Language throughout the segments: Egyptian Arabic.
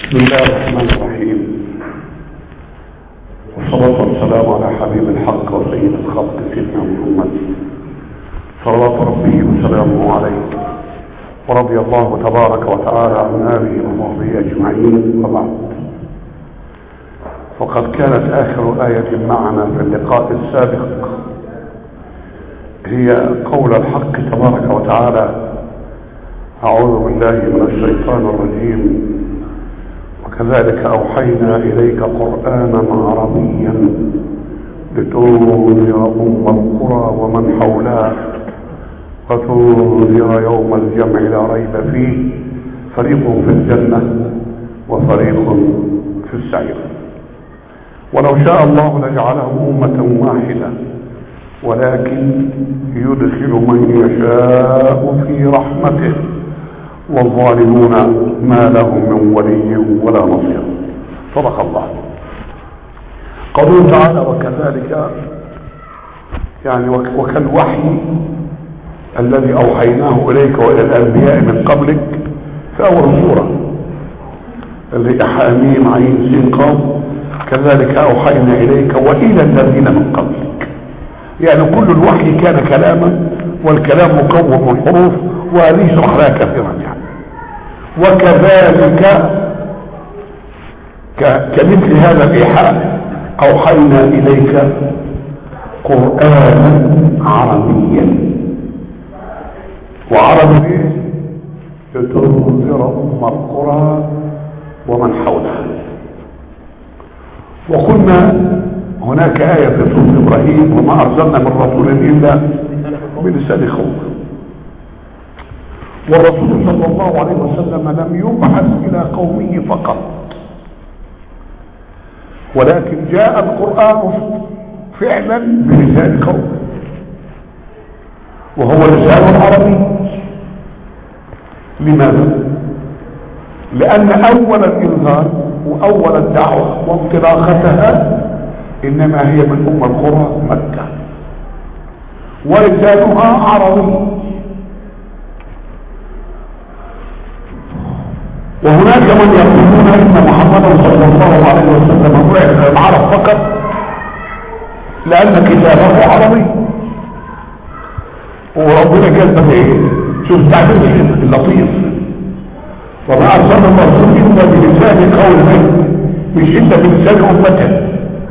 بسم الله الرحمن الرحيم والصلاة والسلام على حبيب الحق وسيد الخلق سيدنا محمد صلوات ربي وسلامه عليه ورضي الله تبارك وتعالى عن آله وصحبه أجمعين وبعد وقد كانت آخر آية معنا في اللقاء السابق هي قول الحق تبارك وتعالى أعوذ بالله من الشيطان الرجيم وكذلك أوحينا إليك قرآنا عربيا لتنذر أم القرى ومن حولها وتنذر يوم الجمع لا ريب فيه فريق في الجنة وفريق في السعير ولو شاء الله لجعلهم أمة واحدة ولكن يدخل من يشاء في رحمته والظالمون ما لهم من ولي ولا نصير صدق الله قوله تعالى وكذلك يعني وكالوحي الذي اوحيناه اليك والى الانبياء من قبلك في اول سوره اللي حاميم عين سين قاف كذلك اوحينا اليك والى الذين من قبلك يعني كل الوحي كان كلاما والكلام مكون من حروف وهذه شرحناها كثيرا يعني وكذلك كمثل هذا الإيحاء أوحينا إليك قرآنا عربيا وعربي ايه لتنذر أم القرى ومن حولها وقلنا هناك آية في سورة إبراهيم وما أرسلنا من رسول إلا بلسان خوف والرسول صلى الله عليه وسلم لم يبعث الى قومه فقط ولكن جاء القرآن فعلا بلسان قوم وهو لسان عربي لماذا لان اول الانذار واول الدعوة وانطلاقتها انما هي من ام القرى مكة ولسانها عربي وهناك من يقولون ان محمدا صلى الله عليه وسلم بعث العرب فقط لان كتابه عربي وربنا قال ايه شوف تعبير اللطيف وما ارسلنا الرسول الا بلسان قومه مش الا بلسان امته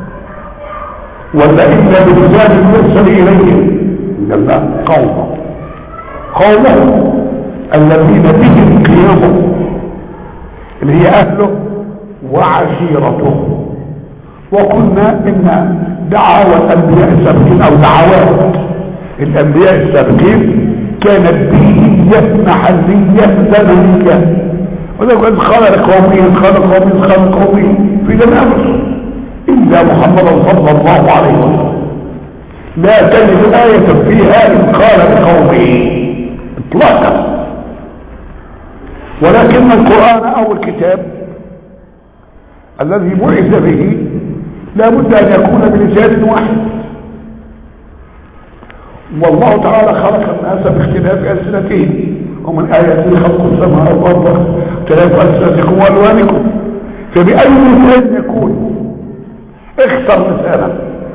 ولا الا بلسان المرسل اليه قال لا قومه قومه الذين بهم قيامه اللي هي اهله وعشيرته وقلنا ان دعاوى الانبياء السابقين او دعوات الانبياء السابقين كانت دينية محلية زمنية وذلك قال خلق قومي خلق قومي خلق قومي في الامر الا محمد صلى الله عليه وسلم لا تجد آية فيها إن قال لقومه اطلاقا ولكن القرآن أو الكتاب الذي بعث به لا بد أن يكون بلسان واحد والله تعالى خلق الناس باختلاف ألسنتهم ومن آياته خلق السماء والأرض اختلاف ألسنتكم وألوانكم فبأي لسان يكون اختر لسانا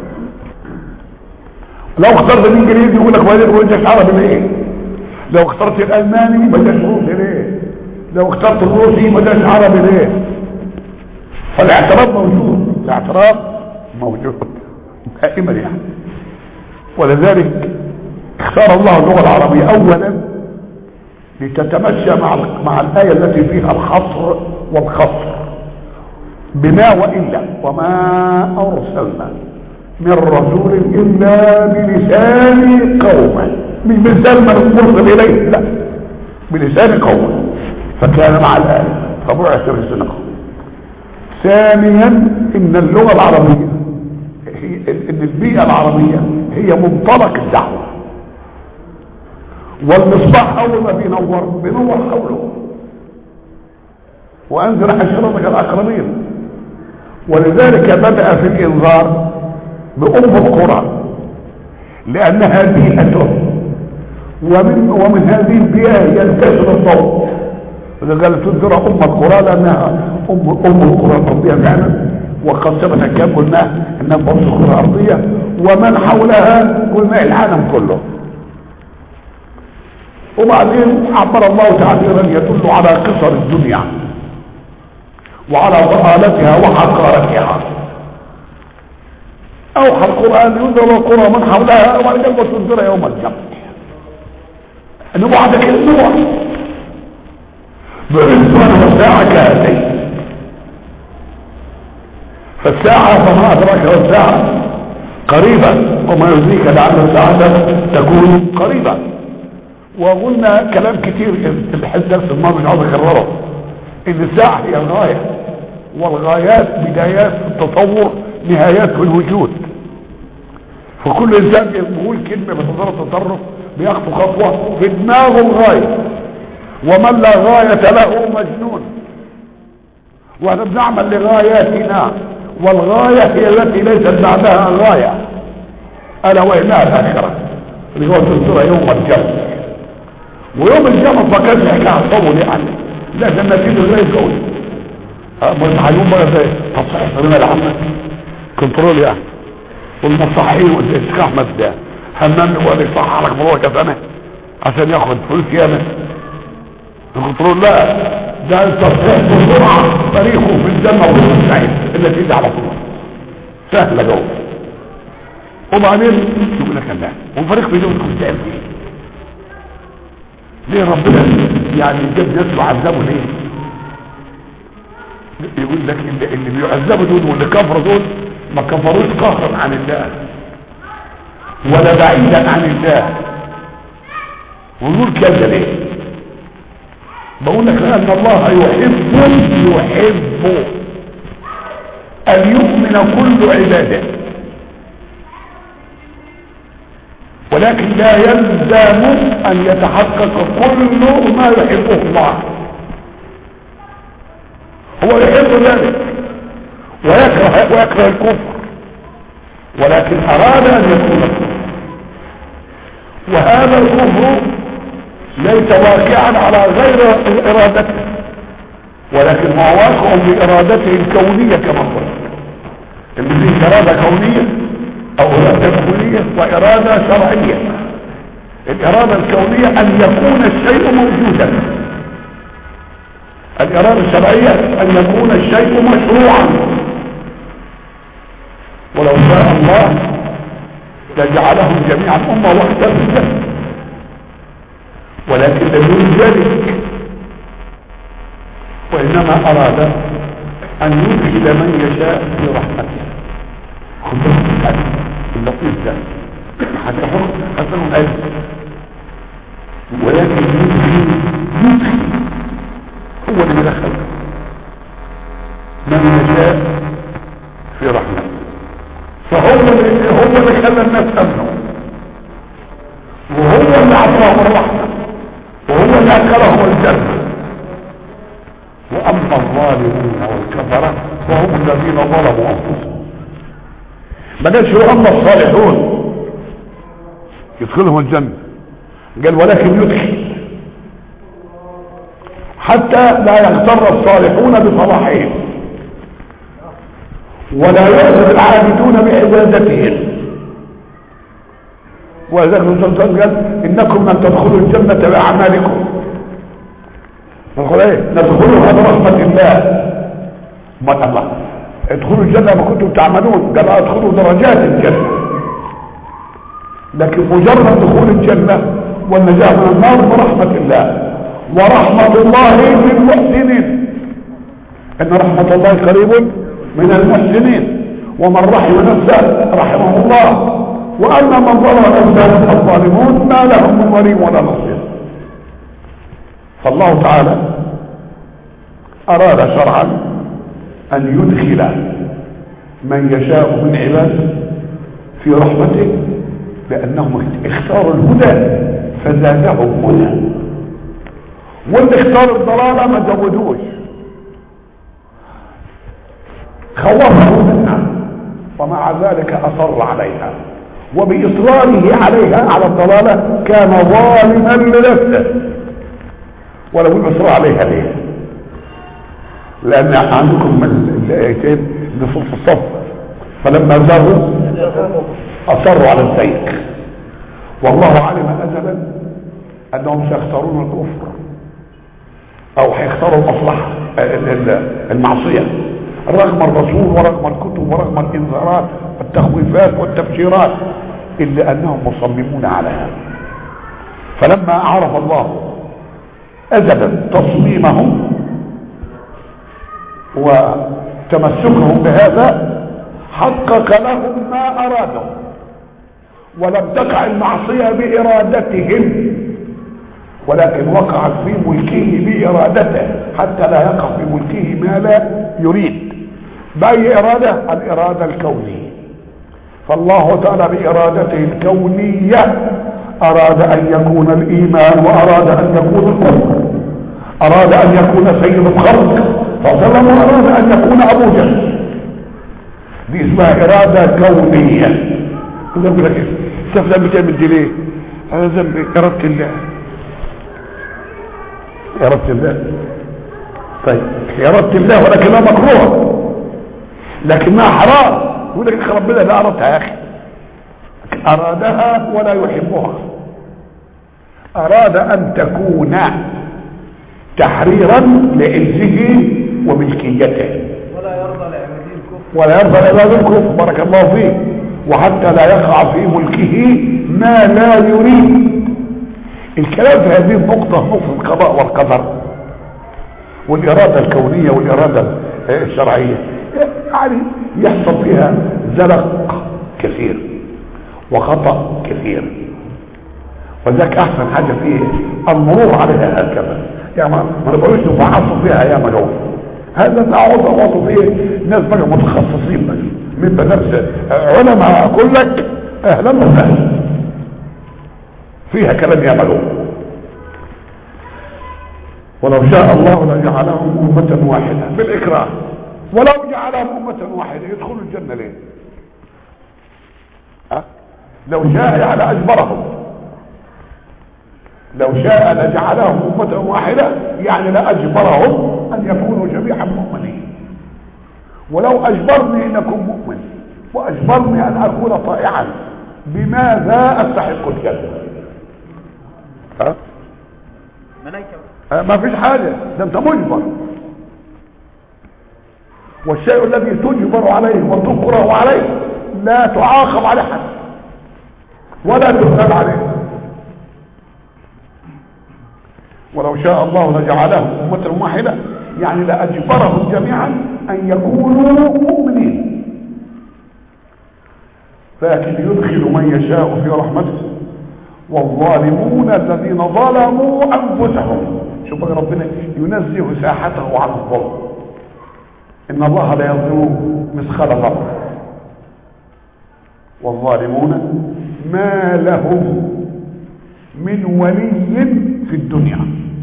لو اخترت الانجليزي يقول لك ما وجهك عربي ليه لو اخترت الالماني ما جاش روسي ليه لو اخترت الروسي ما جاش عربي ليه فالاعتراض موجود الاعتراض موجود دائما يعني ولذلك اختار الله اللغه العربيه اولا لتتمشى مع مع الايه التي فيها الحصر والخصر بما والا وما ارسلنا من رسول الا بلسان قومه مش بلسان من مرسل اليه لا بلسان قومه فكان مع الآية فبعث رسول قومه ثانيا ان اللغة العربية هي ان البيئة العربية هي منطلق الدعوة والمصباح اول ما بينور بينور حوله وانزل عشيرتك الاقربين ولذلك بدأ في الانذار بأم القرى لأنها بيئته ومن, ومن هذه البيئة ينتشر الصوت إذا قال تنذر أم القرى لأنها أم أم القرى الأرضية فعلا وقد ثبت كم قلنا أنها أم القرى الأرضية ومن حولها قلنا العالم كله وبعدين عبر الله تعبيرا يدل على قصر الدنيا وعلى ضلالتها وحقارتها اوحى القران ينذر القرى من حولها وقلب تنذر يوم الجمع انه بعدك النوع بعثمان والساعة كهاتين فالساعة فما أدرك الساعة قريبة وما يدريك لعل الساعة تكون قريبة وقلنا كلام كتير في الحديث درس الماضي مش عاوز اكرره ان الساعة هي الغاية والغايات بدايات التطور نهايات في الوجود فكل انسان بيقول كلمة بتصرف تطرف بياخد خطوة في دماغه الغاية ومن لا غاية له مجنون واحنا بنعمل لغاياتنا والغاية هي التي ليست بعدها غاية الا وانها الاخرة اللي هو تنصر يوم الجمع ويوم الجمع ما كانش حكايه طول يعني لا ده النتيجه زي الجول مش هيقوم بقى زي تصحيح السلامه العامه كنترول يعني والمصحين والشيخ احمد ده همام هو اللي يصحح لك مروحك سنه عشان ياخد فلوس ياما الكنترول لا ده التصحيح بسرعه تاريخه في الجنه وفي السعيد النتيجه على طول سهله جوه وبعدين يقول لك لا وفريق في يوم كنت فيه ليه ربنا يعني جاب ناس وعذبوا ليه يقول لك اللي, اللي بيعذبوا دول واللي كفروا دول ما كفروش قهرا عن الله ولا بعيدا عن الله ونقول كذا ليه بقول لك لان الله يحب يحب ان يؤمن كل عباده ولكن لا يلزم ان يتحقق كل ما يحبه الله هو يحب ذلك ويكره, ويكره الكفر ولكن اراد ان يكون الكفر وهذا الكفر ليس واقعا على غير ارادته ولكن هو واقع بارادته الكونيه كما قلت اللي فيه اراده كونيه او ارادة كونية وارادة شرعية الارادة الكونية ان يكون الشيء موجودا الارادة الشرعية ان يكون الشيء مشروعا ولو شاء الله لجعلهم جميعا امة واحدة في الجنة ولكن لم يريد ذلك وانما اراد ان يدخل من يشاء في رحمته خذوا اللطيف ده حتى حكم حسن الأجل ولكن يدخل يدخل هو اللي دخل من يشاء في رحمته فهو اللي هو اللي خلى الناس امنوا وهو اللي اعطاهم الرحمه وهو اللي اكلهم الجنه واما الظالمون والكفره فهم الذين ظلموا انفسهم ما قالش واما الصالحون يدخلهم الجنة قال ولكن يدخل حتى لا يغتر الصالحون بصلاحهم ولا يعجب العابدون بعبادتهم ولذلك الرسول صلى الله عليه وسلم قال انكم لن تدخلوا الجنة باعمالكم ندخل ايه ندخلها برحمة الله ما الله ادخلوا الجنة ما كنتم تعملون قال ادخلوا درجات الجنة لكن مجرد دخول الجنة والنجاة من النار برحمة الله ورحمة الله للمحسنين ان رحمة الله قريب من المحسنين ومن رحم نفسه رحمه الله واما من ظلم نفسه الظالمون ما لهم من ولي ولا نصير فالله تعالى اراد شرعا ان يدخل من يشاء من عباده في رحمته لانهم اختاروا الهدى فزادهم هدى واللي اختار الضلالة ما زودوش خوفه منها ومع ذلك اصر عليها وباصراره عليها على الضلالة كان ظالما لنفسه ولو الاصرار عليها ليه لان عندكم الايتين اللي في الصف فلما زاغوا اصروا على الزيغ والله علم ازلا انهم سيختارون الكفر او هيختاروا المصلحه المعصيه رغم الرسول ورغم الكتب ورغم الانذارات والتخويفات والتبشيرات الا انهم مصممون على هذا فلما عرف الله ازلا تصميمهم وتمسكهم بهذا حقق لهم ما ارادوا ولم تقع المعصيه بارادتهم ولكن وقعت في ملكه بارادته حتى لا يقع في ملكه ما لا يريد باي اراده الاراده الكونيه فالله تعالى بارادته الكونيه اراد ان يكون الايمان واراد ان يكون الكفر اراد ان يكون سيد الخلق فظلم واراد ان يكون ابو جهل دي اسمها اراده كونيه ذنب لك شوف ذنب تعمل دي ليه هذا ذنب اراده الله اراده الله طيب اراده الله ولكنها مكروه لكنها حرام يقول لك ربنا لا ارادها يا اخي ارادها ولا يحبها اراد ان تكون تحريرا لعزه وملكيته ولا يرضى لعباده الكفر ولا يرضى لعباد الكفر بارك الله فيه وحتى لا يقع في ملكه ما لا يريد الكلام في هذه النقطة نقطة القضاء والقدر والإرادة الكونية والإرادة الشرعية يعني يحصل فيها زلق كثير وخطأ كثير وذاك أحسن حاجة فيه المرور عليها هكذا يعني ما ما نقولوش نفعصوا فيها يا مجوز هذا تعوض وضعوا فيه ناس بقى متخصصين بقى من نفس علماء اقول لك اهلا وسهلا فيها كلام يا مجوز ولو شاء الله لجعلهم أمة واحدة بالإكراه ولو جعلهم أمة واحدة يدخلوا الجنة ليه أه؟ لو شاء يعني أجبرهم لو شاء لجعلهم أمة واحدة يعني لأجبرهم أن يكونوا جميعا مؤمنين ولو أجبرني أن أكون مؤمن وأجبرني أن أكون طائعا بماذا أستحق الجنة ها؟ ملائكة أه؟ ما فيش حاجة ده أنت مجبر والشيء الذي تجبر عليه وتكره عليه لا تعاقب عليه حد ولا تثاب عليه ولو شاء الله لجعلهم أمة واحدة يعني لأجبرهم جميعا أن يكونوا مؤمنين لكن يدخل من يشاء في رحمته والظالمون الذين ظلموا أنفسهم شوف بقى ربنا ينزه ساحته عن الظلم إن الله لا يظلم مثقال ذرة والظالمون ما لهم من ولي في الدنيا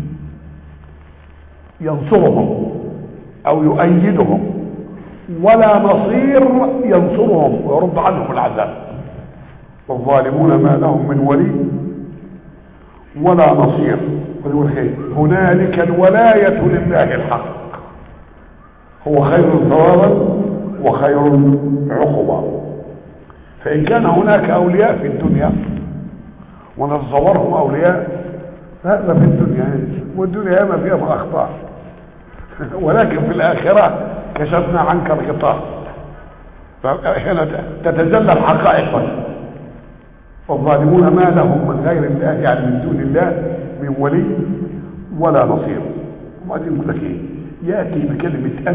ينصرهم او يؤيدهم ولا نصير ينصرهم ويرد عنهم العذاب والظالمون ما لهم من ولي ولا نصير ويقول خير هنالك الولاية لله الحق هو خير ثوابا وخير عقبا فإن كان هناك أولياء في الدنيا ونتصورهم أولياء هذا في الدنيا والدنيا ما فيها أخطاء ولكن في الآخرة كشفنا عنك الغطاء هنا تتجلى الحقائق والظالمون ما لهم من غير الله يعني من دون الله من ولي ولا نصير وبعدين يقول لك ايه ياتي بكلمه ان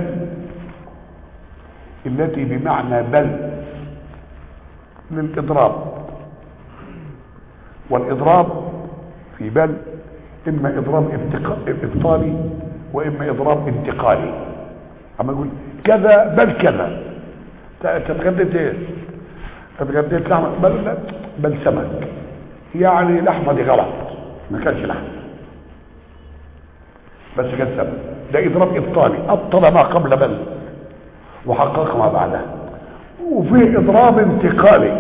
التي بمعنى بل للاضراب والاضراب في بل اما اضراب ابطالي واما اضراب انتقالي اما يقول كذا بل كذا تتغديت ايه تتغديت لحمه بل لا بل سمك يعني لحمه دي غلط ما كانش لحم بس كان سمك ده اضراب ابطالي ابطل ما قبل بل وحقق ما بعده وفي اضراب انتقالي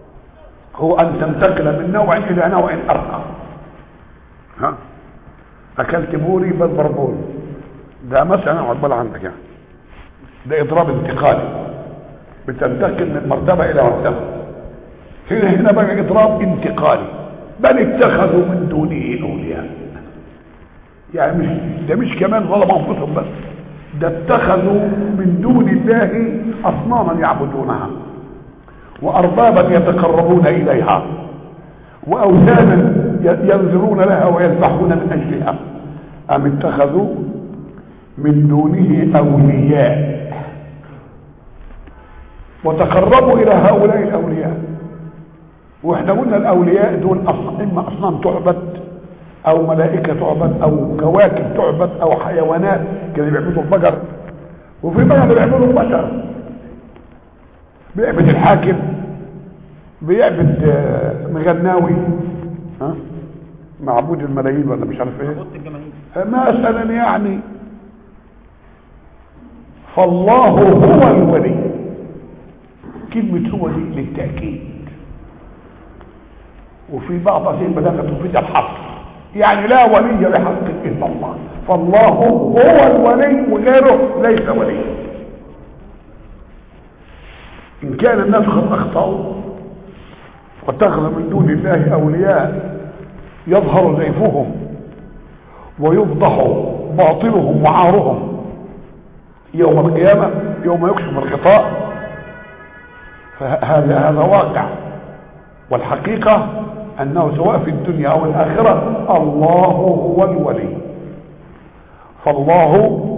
هو ان تنتقل من نوع الى نوع ارقى ها اكلت بوري بل بربوري ده مثلا عقبال عندك يعني ده اضراب انتقالي بتنتقل من مرتبه الى مرتبه هنا هنا بقى اضراب انتقالي بل اتخذوا من دونه اولياء يعني مش ده مش كمان ظلموا انفسهم بس ده اتخذوا من دون الله اصناما يعبدونها واربابا يتقربون اليها واوثانا ينذرون لها ويذبحون من اجلها ام اتخذوا من دونه اولياء وتقربوا الى هؤلاء الاولياء واحنا قلنا الاولياء دول أصنام اما اصنام تعبد او ملائكه تعبد او كواكب تعبد او حيوانات كانوا بيعبدوا البقر وفي بقى بيعبدوا البشر بيعبد الحاكم بيعبد آه، مغناوي ها معبود الملايين ولا مش عارف ايه قلت الجماهير مثلا يعني فالله هو الولي كلمة هو دي للتأكيد وفي بعض أشياء بلاغة تفيد الحصر يعني لا ولي بحق إلا الله فالله هو الولي وغيره ليس ولي إن كان الناس قد أخطأوا واتخذ من دون الله أولياء يظهر زيفهم ويفضح باطلهم وعارهم يوم القيامة يوم يكشف الغطاء فهذا هذا واقع والحقيقة أنه سواء في الدنيا أو الآخرة الله هو الولي فالله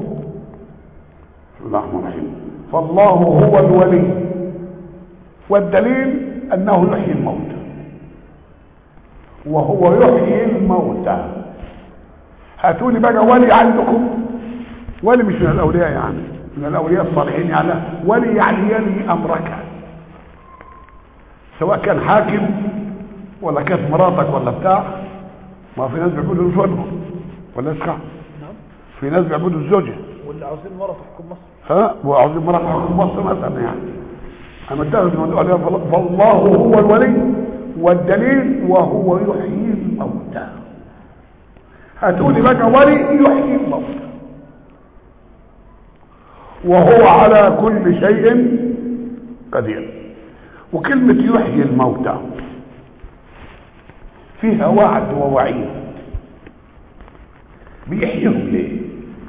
بسم الله الرحمن الرحيم فالله هو الولي والدليل أنه يحيي الموتى وهو يحيي الموتى هاتوا لي بقى ولي عندكم ولي مش من الاولياء يعني من الاولياء الصالحين يعني ولي يعني يلي امرك سواء كان حاكم ولا كانت مراتك ولا بتاع ما في ناس بيعبدوا زوجهم ولا اسكع نعم في ناس بيعبدوا الزوجه واللي عاوزين مرة تحكم مصر ها وعاوزين مرات حكم مصر مثلا يعني اما اتخذ من الاولياء فال- فالله هو الولي والدليل وهو يحيي الموتى هتقولي بقى ولي يحيي الموتى وهو على كل شيء قدير وكلمة يحيي الموتى فيها وعد ووعيد بيحييهم ليه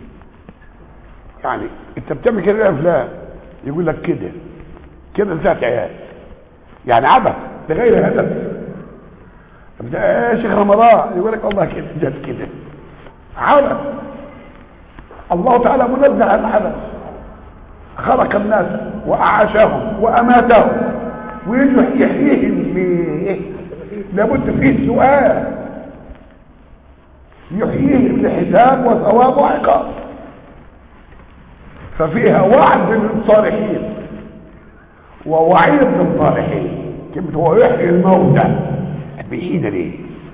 يعني انت بتعمل كده يا فلان يقول لك كده كده ذات عيال يعني عبث لغير هدف بتاع- يا شيخ رمضان يقول لك والله كده جت كده عبث الله تعالى منزه عن العبث خلق الناس واعاشهم واماتهم ويجوا يحييهم ليه لابد فيه سؤال يحييهم لحساب وثواب وعقاب ففيها وعد للصالحين ووعيد للصالحين كلمة هو يحيي الموتى بيحيينا ليه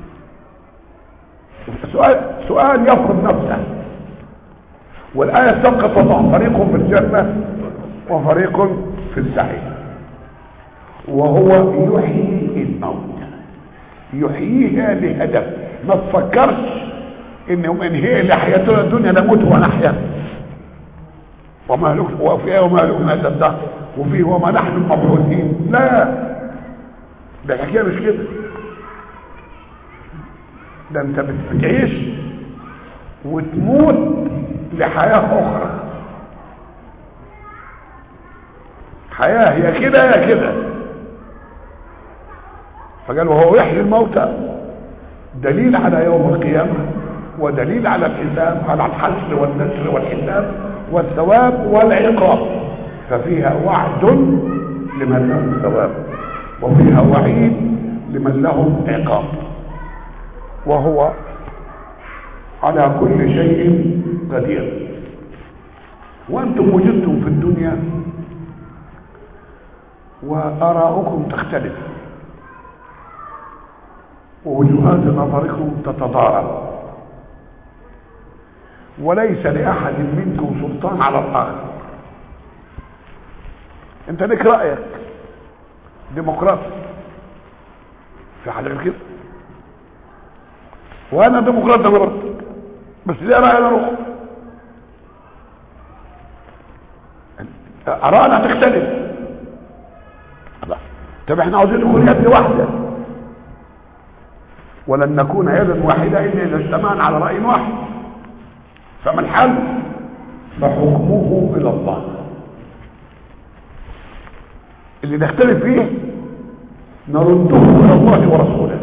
سؤال سؤال يفرض نفسه والآية سبقت وضع فريق في الجنة وفريق في السعير وهو يحيي الموتى يحييها لهدف ما تفكرش انه انهي لحياتنا الدنيا نموت ونحيا وما هلك وفيها وما هلكنا الا الدهر وفيه وما نحن مبعوثين لا ده الحكايه مش كده ده انت بتعيش وتموت لحياه اخرى حياه هي كده يا كده فقال وهو يحيي الموتى دليل على يوم القيامه ودليل على الحساب على الحشر والنشر والحساب والثواب والعقاب ففيها وعد لمن له ثواب وفيها وعيد لمن له عقاب وهو على كل شيء قدير وانتم وجدتم في الدنيا واراؤكم تختلف ووجهات نظركم تتضارب وليس لأحد منكم سلطان على الآخر انت لك رأيك ديمقراطي في حاجة غير كده وانا ديمقراطي برضه بس ليه رأينا الأخرى أرانا تختلف الله. طب احنا عاوزين نكون يد واحدة ولن نكون يدا واحدة إلا إذا اجتمعنا على رأي واحد فما الحل فحكمه إلى الله اللي نختلف فيه نرده إلى الله ورسوله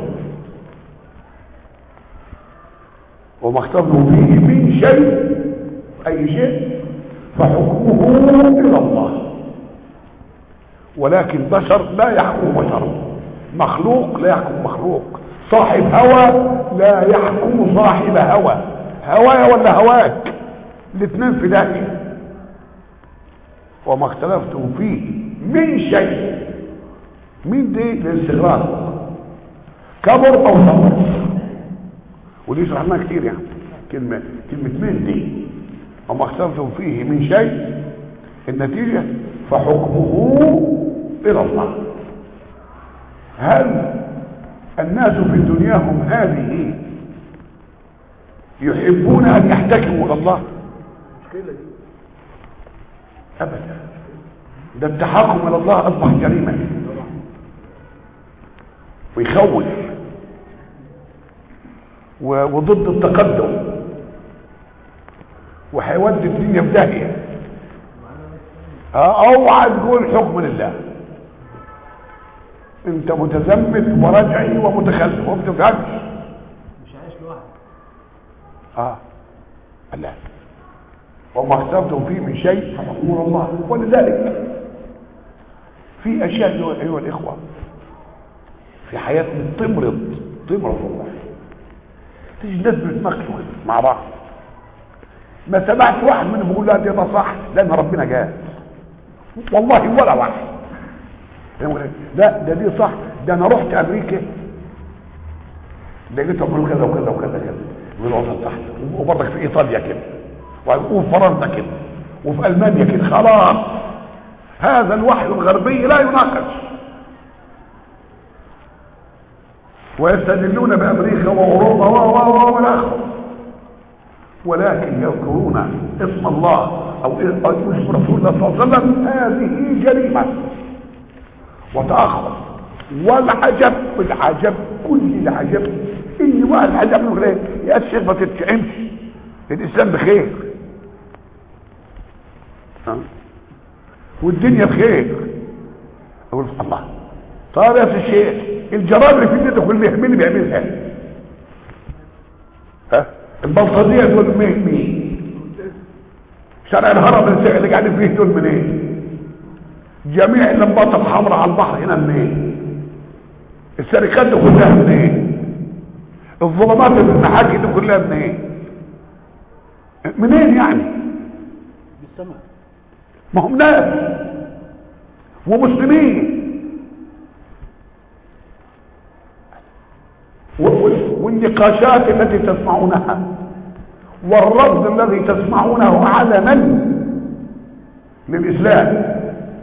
وما اخترنا فيه من شيء أي شيء فحكمه إلى الله ولكن بشر لا يحكم بشر مخلوق لا يحكم مخلوق صاحب هوى لا يحكم صاحب هوى هوايا ولا هواك الاثنين في داهية وما اختلفتم فيه من شيء من دي الاستغراق كبر او صبر ودي شرحناها كتير يعني كلمة كلمة من دي وما اختلفتم فيه من شيء النتيجة فحكمه إلى الله هل الناس في دنياهم هذه يحبون أن يحتكموا إلى الله أبدا ده التحاكم إلى الله أصبح جريمة ويخوف و- وضد التقدم وهيودي الدنيا في داهيه اه، اوعى تقول حكم لله انت متزمت ورجعي ومتخلف وما بتفهمش مش عايش لوحده اه لا وما اخترتم فيه من شيء فحكم الله ولذلك في اشياء ايها أيها الاخوه في حياتنا تمرض تمرض والله تيجي الناس بيتناقشوا كده مع بعض ما سمعت واحد منهم بيقول لا ده صح لان ربنا جاء والله ولا واحد يقول إيه؟ لا ده دي صح ده انا رحت امريكا لقيتهم بيقولوا كذا وكذا وكذا كذا يقولوا وصل تحت وبرضك في ايطاليا كده وفي فرنسا كده وفي المانيا كده خلاص هذا الوحي الغربي لا يناقش ويستدلون بامريكا واوروبا و و و والى اخره ولكن يذكرون اسم الله او اسم رسول الله صلى الله عليه وسلم هذه جريمه وتاخر والعجب العجب كل العجب ان واحد عجب يقول ايه يا شيخ ما تتشعمش الاسلام بخير ها؟ والدنيا بخير اقول الله طيب يا أخي الشيخ الجرائم اللي في الدنيا كلها مين اللي بيعملها ها البلطجيه دول مين مين شارع الهرم اللي قاعدين فيه دول منين جميع اللمبات الحمراء على البحر هنا منين الشركات دي كلها منين الظلمات اللي في المحاكي دي كلها منين منين يعني بالسماء ما هم ناس ومسلمين و- و- والنقاشات التي تسمعونها والرفض الذي تسمعونه علنا للإسلام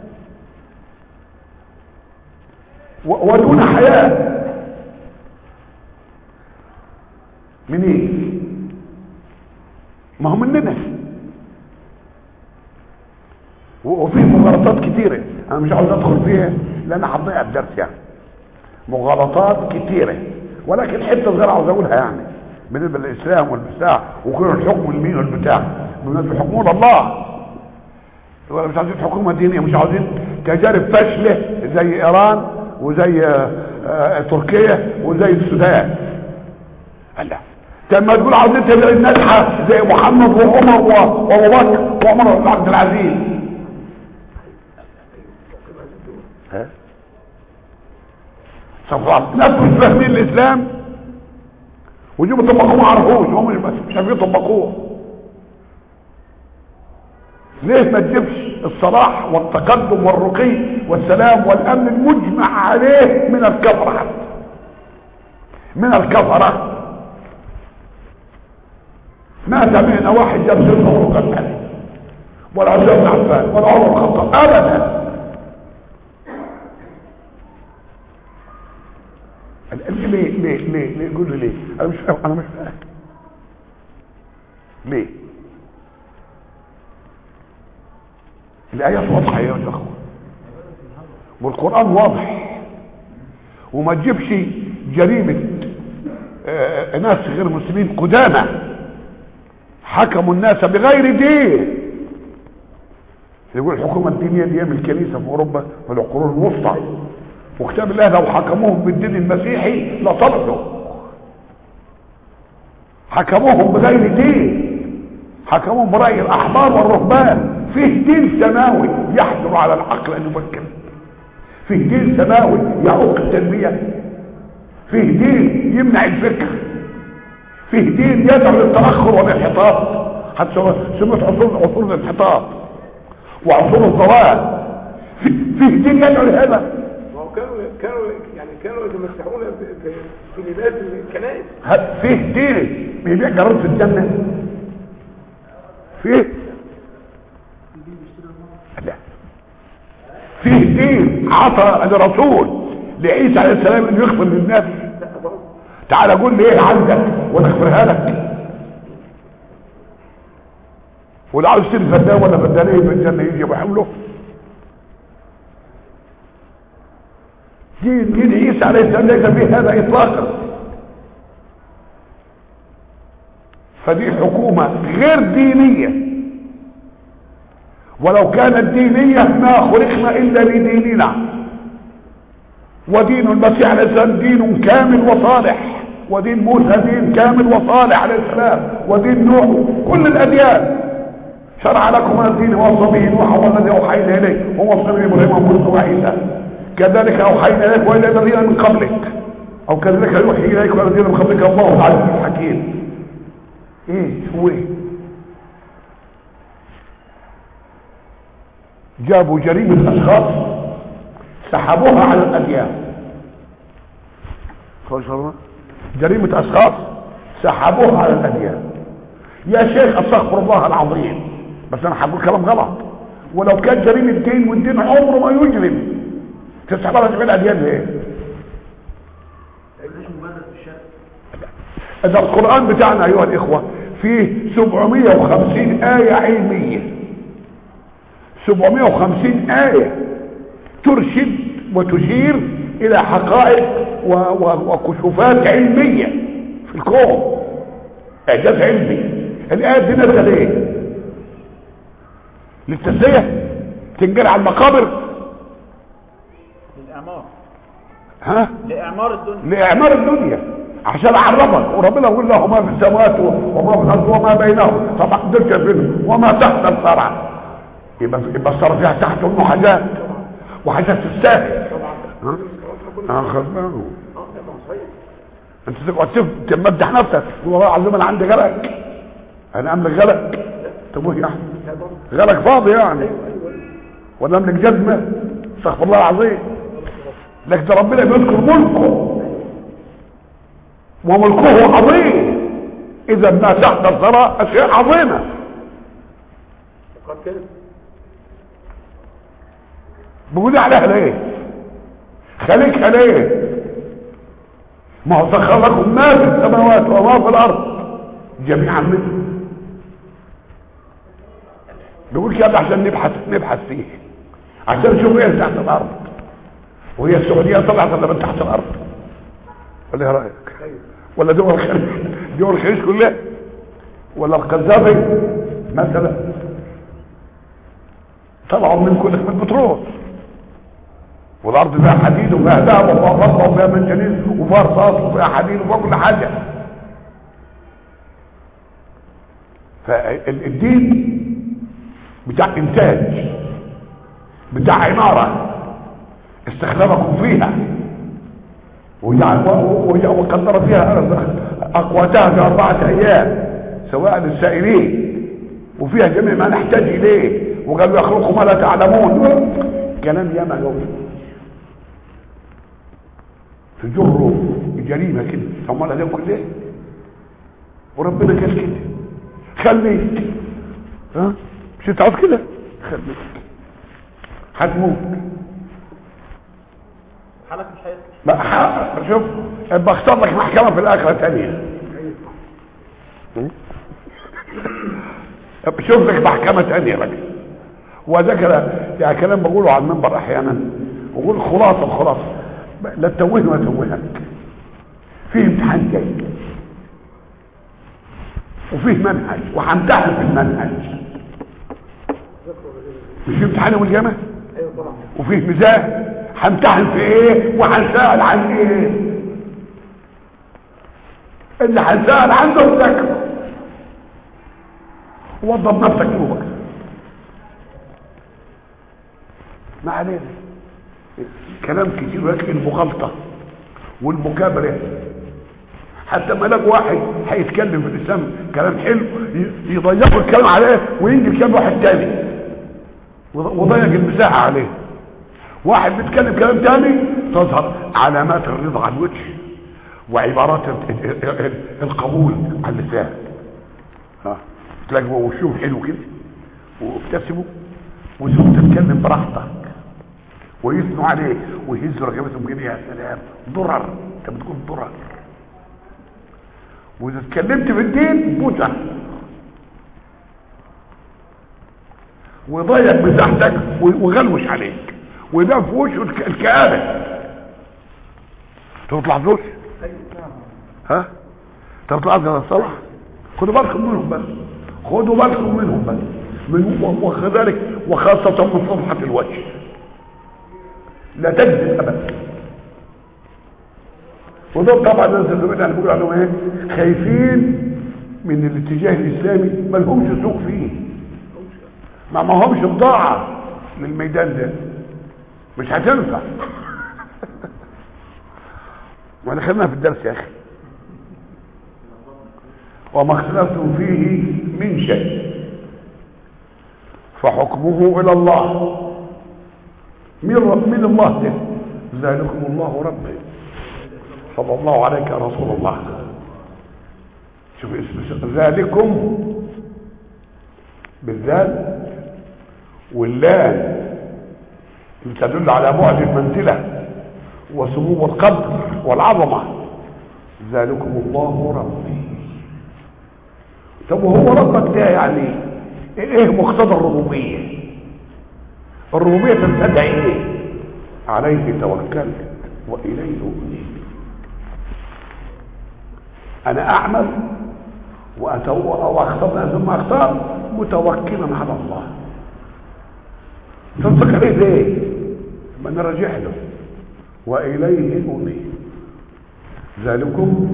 و- ودون حياة من ايه ما هو مننا و- وفي مغالطات كتيرة انا مش عاوز ادخل فيها لان هتضيع الدرس يعني مغالطات كتيرة ولكن حته صغيره عاوز اقولها يعني بالنسبه للاسلام والبتاع وكل الحكم المين والبتاع بالنسبه لحكمون الله ولا مش عاوزين حكومه دينيه مش عاوزين تجارب فاشله زي ايران وزي آه، آه، تركيا وزي السودان لا لما تقول عاوزين تجارب ناجحه زي محمد وعمر و- وابو بكر وعمر بن عبد العزيز ها صفات ناس مش فاهمين الاسلام ويجوا يطبقوه ما عرفوش هم مش مش عارفين يطبقوه ليه ما تجيبش الصلاح والتقدم والرقي والسلام والامن المجمع عليه من الكفره حتى من الكفره ما سمعنا واحد جاب سيدنا عمر وقال عليه ولا عثمان بن عفان ولا عمر بن الخطاب ابدا ليه ليه ليه ليه قول لي ليه انا مش فاهم انا مش فاهم ليه الايات واضحه يا اخوه والقران واضح وما تجيبش جريمه آه، ناس غير مسلمين قدامى حكموا الناس بغير دين يقول الحكومة الدينية دي من الكنيسة في أوروبا في القرون الوسطى وكتاب الله لو حكموهم بالدين المسيحي لطردوا حكموهم بغير دين حكموهم برأي الأحبار والرهبان فيه دين سماوي يحجر على العقل أن يفكر فيه دين سماوي يعوق التنمية فيه دين يمنع الفكر فيه دين يدعو للتأخر والانحطاط حتى سمعت عصور عصور الانحطاط وعصور الضلال في- فيه دين يدعو لهذا ما هو كانوا كانوا يعني كانوا يتمسحون ب- ب- بلباس الكنائس ه- فيه دين بيبيع جراد في الجنة فيه لا فيه دين عطى لرسول لعيسى عليه السلام انه يغفر للناس لا طبعا تعال قول لي ايه عندك وانا اغفرها لك واللي عاوز يشتري فدان ولا فدانين في الجنه يجي بحمله دين دين عيسى عليه السلام ليس فيه هذا اطلاقا فدي حكومه غير دينيه ولو كانت دينيه ما خلقنا الا لديننا ودين المسيح عليه السلام دين كامل وصالح ودين موسى دين كامل وصالح عليه السلام ودين نوح كل الاديان شرع لكم من الدين وصى به نوح والذي اوحينا اليه ووصى به ابراهيم وموسى وعيسى كذلك اوحينا اليك والى الذين من قبلك او كذلك يوحي اليك والذين من قبلك الله العزيز الحكيم ايه هو ايه جابوا جريمه اشخاص سحبوها على الاديان جريمة اشخاص سحبوها على الاديان يا شيخ استغفر الله العظيم بس انا هقول كلام غلط ولو كان جريمة دين والدين عمره ما يجرم تسحبها على الاديان ليه مفيش مبادرة في الشرق ده القرآن بتاعنا ايها الاخوة فيه 750 آية علمية 750 آية ترشد وتشير الى حقائق و... و... وكشوفات علمية في الكون اعجاز علمي الآية دي نزل ايه للتسلية تنجر على المقابر للإعمار ها لإعمار الدنيا لإعمار الدنيا عشان أعرفك وربنا يقول له ما في السماوات وما في الأرض وما بينهم طبعا دول شايفينهم وما تحت الثرى يبقى يبقى الثرى فيها تحت أمه حاجات وحاجات تستاهل ها؟ اه خد بالك اه طبعا صحيح انت تقعد تف- تمدح نفسك والله العظيم انا عندي غلق انا املك غلق طب وايه يعني لا طبعا غلق فاضي يعني ايوه ايوه ولا املك جزمه استغفر الله العظيم لكن ده ربنا بيذكر ملكه وملكه عظيم اذا ما تحت الثرى اشياء عظيمه وقد كانت بيقول عليها ليه خليكها ليه ما هو سخر لكم ما في السماوات وما في الارض جميعا منه بيقول كده عشان نبحث نبحث فيه عشان نشوف ايه تحت الارض وهي السعوديه طلعت ولا من تحت الارض ولا ايه رايك ايوه ولا دول الخليج دول الخليج كلها ولا القذافي مثلا طلعوا من كل من البترول والارض فيها حديد وفيها ذهب وفيها فضه وفيها منجنيز وفيها رصاص وفيها حديد وفيها كل حاجه فالدين بتاع انتاج بتاع عماره استخدمكم فيها وجعل وجعل- وقدر فيها اقواتها في اربعه ايام سواء للسائلين وفيها جميع ما نحتاج اليه وقالوا يخلقوا ما لا تعلمون كلام ياما قوي تجروا جريمه كده ثم لا كل ايه وربنا قال كده خليك ها مش انت عاوز كده خليك هتموت حالك مش هيصلح لا ح- شوف بختار لك محكمة في الآخرة تانية شوف لك محكمة تانية بقى وذكر يعني كلام بقوله على المنبر احيانا بقول خلاصة الخلاصة لا تتوهني ولا توهك فيه امتحان جاي وفيه منهج وهمتحن في المنهج مش في امتحان يوم القيامة ايوه طبعا وفيه ميزان همتحن في ايه وهنسأل عن ايه اللي هنسأل عنه ذاكره وضب نفسك له بقى ما علينا كلام كتير ولكن المغالطة والمكابرة حتى ما لقوا واحد هيتكلم في الاسلام كلام حلو ي- يضيقوا الكلام عليه ويجي الكلام واحد تاني وضيق المساحة عليه واحد بيتكلم كلام تاني تظهر علامات الرضا على الوجه وعبارات ال- ال- ال- القبول على اللسان ها تلاقي وشهم حلو كده وابتسموا وزوج تتكلم براحتك ويثنوا عليه ويهزوا رقبتهم كده يا سلام ضرر انت بتقول ضرر واذا اتكلمت في الدين بوجع ويضيق مساحتك ويغلوش عليك ويبان في وشه الك- الكآبة تطلع فلوس ها تطلع على الصلاة خدوا بالكم منهم بس خدوا بالكم منهم بس من وكذلك وخاصة من صفحة الوجه لا تكذب ابدا ودول طبعا الناس اللي بيقولوا بيقولوا عليهم ايه خايفين من الاتجاه الاسلامي ما لهمش سوق فيه ما ما همش بضاعة للميدان ده مش هتنفع وانا خدناها في الدرس يا اخي وما اختلفتم فيه من شيء فحكمه الى الله من رب من الله ده ذلكم الله ربي صلى الله عليك يا رسول الله شوف اسم ذلكم بالذال واللام اللي تدل على بعد المنزلة وسمو القدر والعظمة ذلكم الله ربي طب وهو ربك ده يعني ايه مقتضى الربوبية الربوبية تستدعي ايه عليه توكلت واليه انيب انا اعمل وأتو... واختار ثم اختار متوكلا على الله تنطق عليه ليه ما نرجع له واليه انيب ذلكم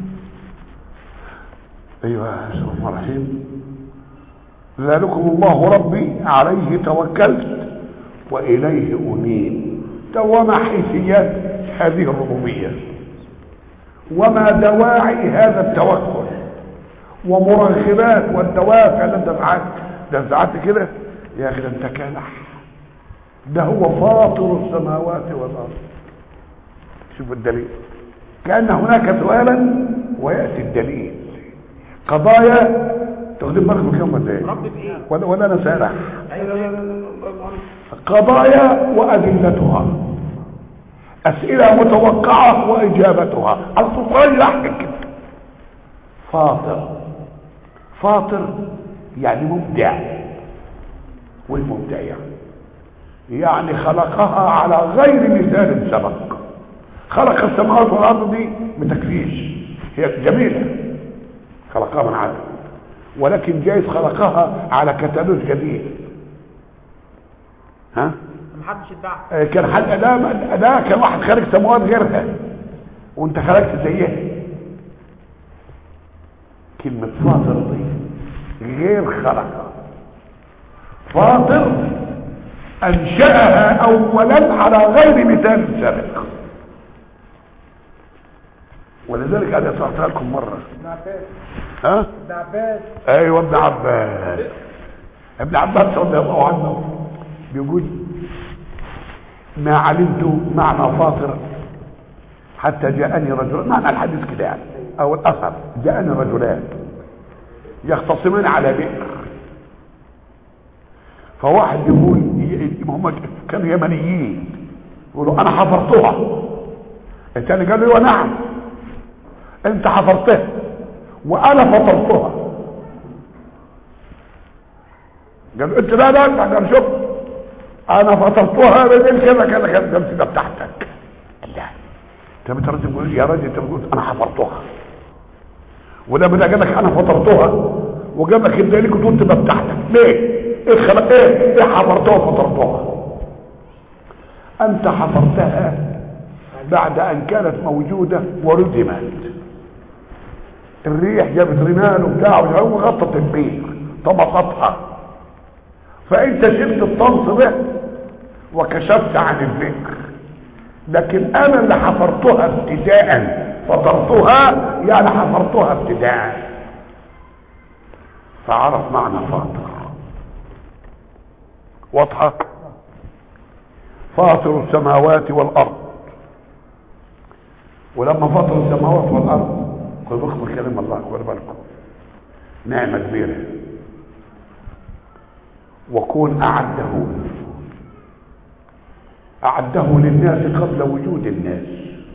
ايوه بسم الله الرحمن الرحيم ذلكم الله ربي عليه توكلت واليه انيب وما حيثيات هذه الربوبيه وما دواعي هذا التوكل ومرغبات والدوافع اللي انت دفعت ده انت قعدت كده يا اخي ده انت كالح ده هو فاطر السماوات والارض شوف الدليل كان هناك سؤالا وياتي الدليل قضايا تاخدين بالكم كم ولا ايه رب بايه ولا ولا انا سارح لا لا لا لا الله عنك. قضايا وادلتها اسئله متوقعه واجابتها الصغير كده فاطر فاطر يعني مبدع والمبدع يعني يعني خلقها على غير مثال سبق خلق السماوات والارض دي بتكفيش هي جميله خلقها من عدم ولكن جايز خلقها على كتالوج جديد ها محدش ادعى آه، كان حد ده ده كان واحد خارج سماوات غيرها وانت خرجت زيها كلمة فاطر دي غير خلقها فاطر انشأها اولا على غير مثال سابق ولذلك انا شرحتها لكم مرة ابن عباس ها ابن عباس ايوه ابن عباس ابن عباس رضي الله عنه بيقول ما علمت معنى فاطر حتى جاءني رجل معنى الحديث كده يعني او الاثر جاءني رجلان يختصمان على بئر فواحد يقول ي- هم كانوا يمنيين يقولوا انا حفرتها الثاني قال له ايوه نعم انت حفرتها وانا فطرتها قال انت لا لا قال شوف انا فطرتها بدل كذا كذا كذا قلت ده بتاعتك لا انت بترد تقول يا راجل انت بتقول انا حفرتها وده بدا قال لك انا فطرتها وجاب لك الدليل وتقول ده بتاعتك ليه؟ ايه خلق ايه؟ ايه حفرتها وفطرتها؟ انت حفرتها بعد ان كانت موجوده وردمت الريح جابت رمال وبتاع وغطت البير طبقتها فانت شلت الطمس ده وكشفت عن الذكر لكن انا اللي حفرتها ابتداء فطرتها يعني حفرتها ابتداء فعرف معنى فاطر واضحه فاطر السماوات والارض ولما فاطر السماوات والارض خد بالكم من كلام الله خد بالكم نعمه كبيره وكون اعده اعده للناس قبل وجود الناس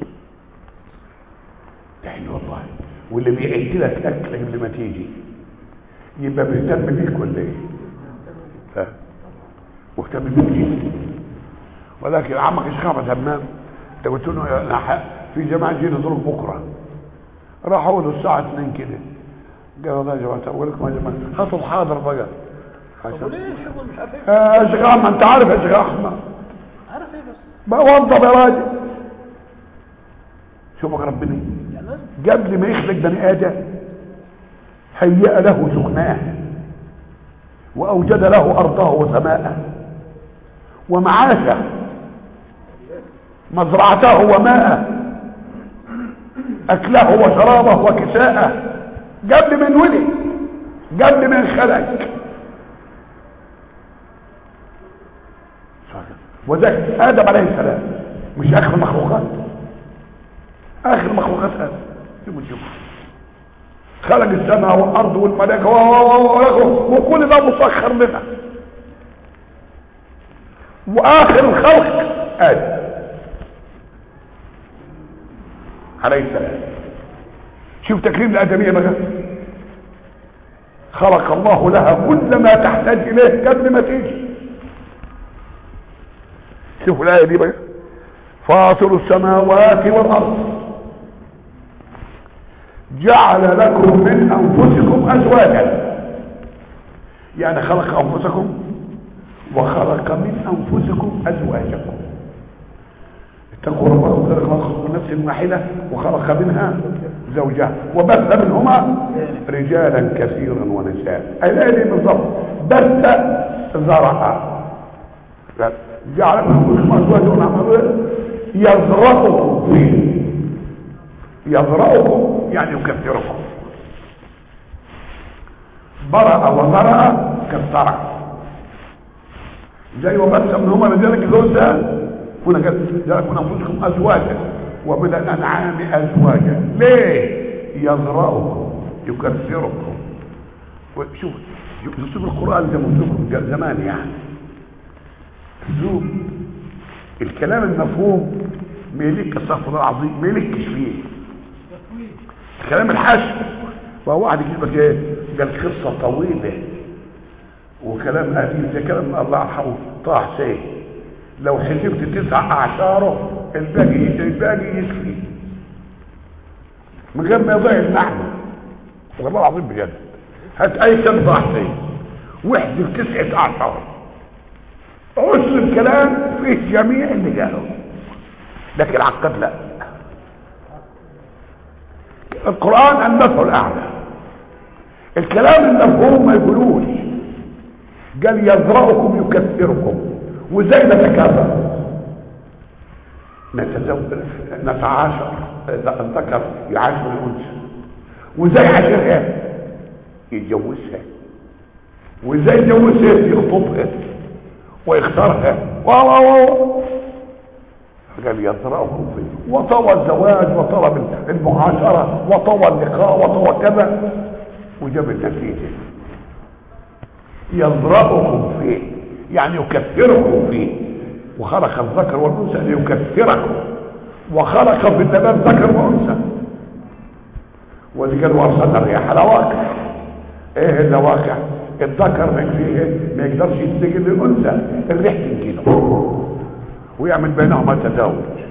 ده حلو والله واللي بيعد لك اكل قبل ما تيجي يبقى بيهتم بيك ولا ايه؟ ها مهتم بيك جدا ولكن عمك الشيخ احمد همام انت قلت له أنا ح- في جماعه جينا نضرب بكره راحوا له الساعه 2 كده قال والله يا جماعه اقول لكم يا جماعه هاتوا الحاضر بقى طب عشان وليه الشغل مش عارف ايه آه، يا شيخ احمد انت عارف يا شيخ احمد عارف ايه بس بقى وضب يا راجل شوفك ربنا يعني لازم قبل ما يخلق بني ادم هيأ له سكناه واوجد له ارضه وسماءه ومعاشه مزرعته وماءه اكله وشرابه وكساءه قبل من ولد قبل من خلق وذلك ادم عليه السلام مش اخر المخلوقات اخر مخلوقات ادم يوم الجمعه خلق السماء والارض والملائكه و- و- و- وكل ده مسخر لنا واخر الخلق ادم عليه السلام شوف تكريم الادميه بقى خلق الله لها كل ما تحتاج اليه قبل ما تيجي شوفوا الايه دي بقى فاطر السماوات والارض جعل لكم من انفسكم ازواجا يعني خلق انفسكم وخلق من انفسكم ازواجكم اتقوا ربكم الذي خلقكم من نفس واحده وخلق منها زوجها وبث منهما رجالا كثيرا ونساء الايه دي بالضبط بث زرعا جعل من انفسكم ازواجا ونعمل يزرعكم فيه يزرعكم يعني يكثركم برأ وزرع كالزرع زي وبث منهما رجالك زوجها هنا قال جعل من انفسكم ازواجا ومن الانعام ازواجا ليه يزرعكم يكثركم شوف شوف القران زي ما قلت لكم زمان يعني شوف الكلام المفهوم ما يليك استغفر الله العظيم ما يليكش فيه كلام الحشو وهو واحد يجيب لك ايه قال قصه طويله وكلام قديم زي كلام الله يرحمه طه حسين لو حسبت تسع اعشاره الباقي الباقي يكفي من غير ما يضيع المعنى والله العظيم بجد هات اي كلام طه حسين واحذف تسعه اعشار عشر الكلام فيه جميع اللي قاله لكن العقد لا القرآن المثل الأعلى الكلام المفهوم ما يقولوش قال يزرعكم يكثركم وازاي نتكاثر نتزوج نتعاشر الذكر يعاشر الانثى وازاي يعاشرها يتجوزها وازاي يتجوزها يخطبها ويختارها و و و قال يزرعكم فيه وطوى الزواج وطلب المعاشرة وطوى اللقاء وطوى كذا وجاب النتيجة يزرعكم فيه يعني يكثركم فيه وخلق الذكر والأنثى ليكثركم وخلق في النبات ذكر وأنثى واللي قال وارسلنا الرياح لواقع ايه اللواقع الذكر ما يكفيه- ما يقدرش يستجيب للانثى الريح تنجله ويعمل بينهما تزاوج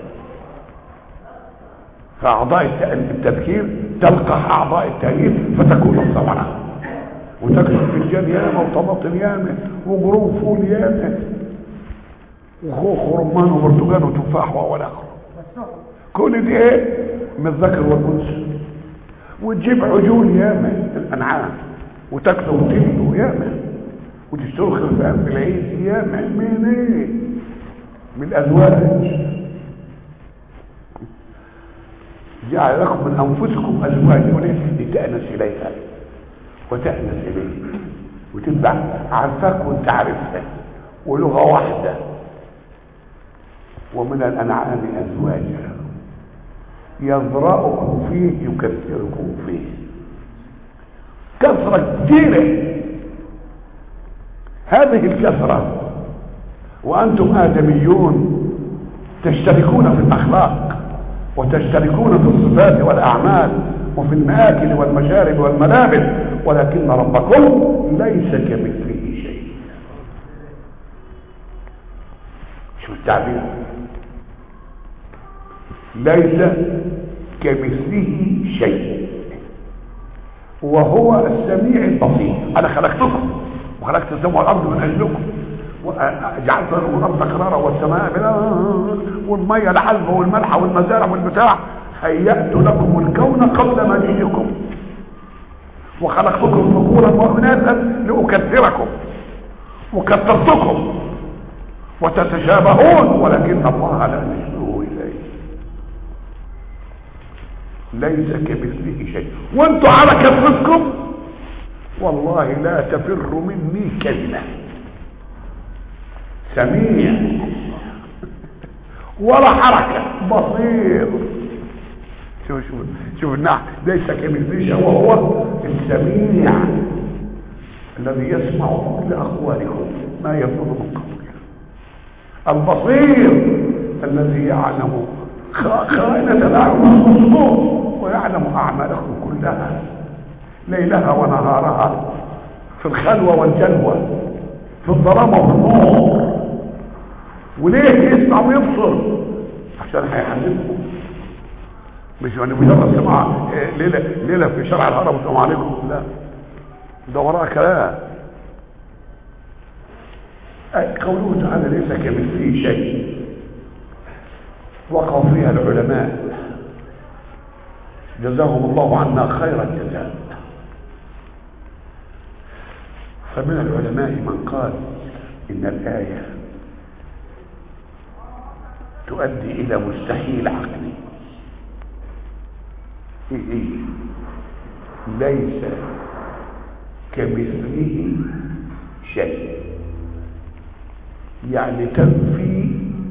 فاعضاء الت- التذكير تلقح اعضاء التأييد فتكون الثمره وتكسر فنجان ياما وطماطم ياما وقرون فول ياما وخوخ ورمان وبرتقال وتفاح وأول آخر كل دي ايه من الذكر والانثى وتجيب عجول ياما الانعام وتاكله وتبنه ياما وتشتري خرفان في العيد ياما من ايه من الازواج جعل لكم من انفسكم ازواجا وليس لتأنس اليها وتأنس اليه وتبقى عارفاك وانت عارفها ولغه واحده ومن الانعام ازواجا يذرأكم فيه يكثركم فيه كثرة كثيرة هذه الكثرة وأنتم آدميون تشتركون في الأخلاق وتشتركون في الصفات والأعمال وفي المآكل والمشارب والملابس ولكن ربكم ليس كمثله شيء شو التعبير ليس كمثله شيء وهو السميع البصير انا خلقتكم وخلقت السماء والارض من اجلكم وجعلت لكم الارض قرارا والسماء بناء والميه العذبه والملح والمزارع والبتاع هيأت لكم الكون قبل مجيئكم وخلقتكم ذكورا واناثا لاكثركم وكثرتكم وتتشابهون ولكن الله لا يشبه اليه ليس كمثله شيء وانتم على كثرتكم والله لا تفر مني كلمه سميع ولا حركه بصير شوف شوف شوف النعم ليس كمثله شيء وهو السميع الذي يسمع كل اقوالكم ما يفضل من قول البصير الذي يعلم خائنة الأعين والصدور ويعلم أعمالكم كلها ليلها ونهارها في الخلوة والجلوة في الظلام وفي النور وليه يسمع ويبصر عشان هيحاسبكم مش يعني مجرد سماع إيه، ليلة ليلة في شرع الهرم السلام عليكم لا ده وراء كلام أي قوله تعالى ليس كمثله شيء وقع فيها العلماء جزاهم الله عنا خير الجزاء فمن العلماء من قال إن الآية تؤدي إلى مستحيل عقلي إيه إيه ليس كمثله شيء يعني تنفي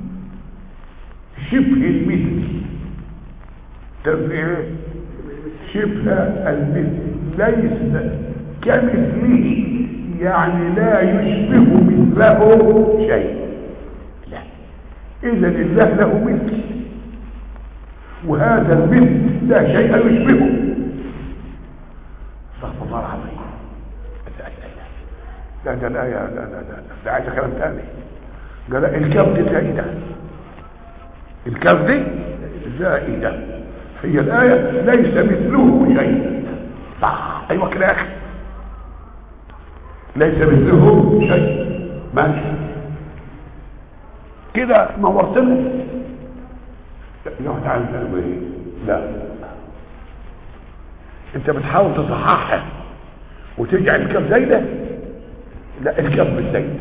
شبه المثل تنفي إيه؟ شبه المثل ليس كمثله يعني لا يشبه مثله شيء لا اذا الله له مثل وهذا المثل لا شيء يشبهه استغفر الله العظيم لا ده الآية لا لا لا ده عايز كلام تاني قال الكاف دي زائدة الكاف دي زائدة هي الآية ليس مثله شيء صح أيوة كده يا أخي ليس مثله شيء ماشي كده نورتنا لا تعالى تعمل ايه لا انت بتحاول تصححها وتجعل الكف زايده لا الكف مش زايده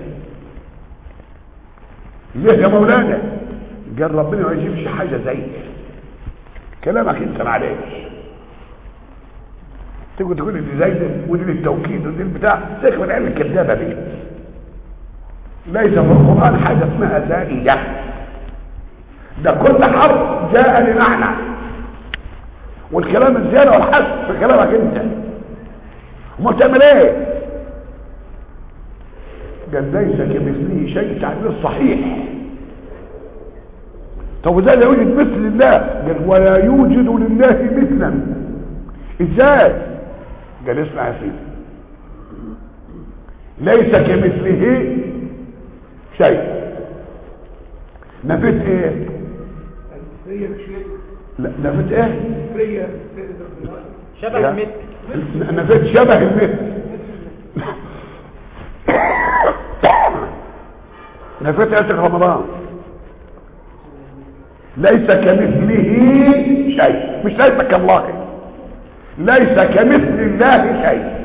ليه يا مولانا قال ربنا ما يجيبش حاجه زايده كلامك انت معلش تقول تقول دي زايده ودي للتوكيد ودي البتاع سيبك من العيال الكذابه دي ليس في القران حاجه اسمها زائده ده كل حرف جاء لمعنى والكلام الزياده والحذف في كلامك انت امال تعمل ايه قال ليس كمثله شيء تعبير صحيح طب وازاي لا يوجد مثل الله قال ولا يوجد لله مثلا ازاي قال اسمع يا سيدي ليس كمثله شيء نفيت ايه هي مش هي لا نفيت ايه هي شبه لا. المثل نفيت شبه المثل نفيت آية رمضان ليس كمثله شيء مش ليس كالله ليس كمثل الله شيء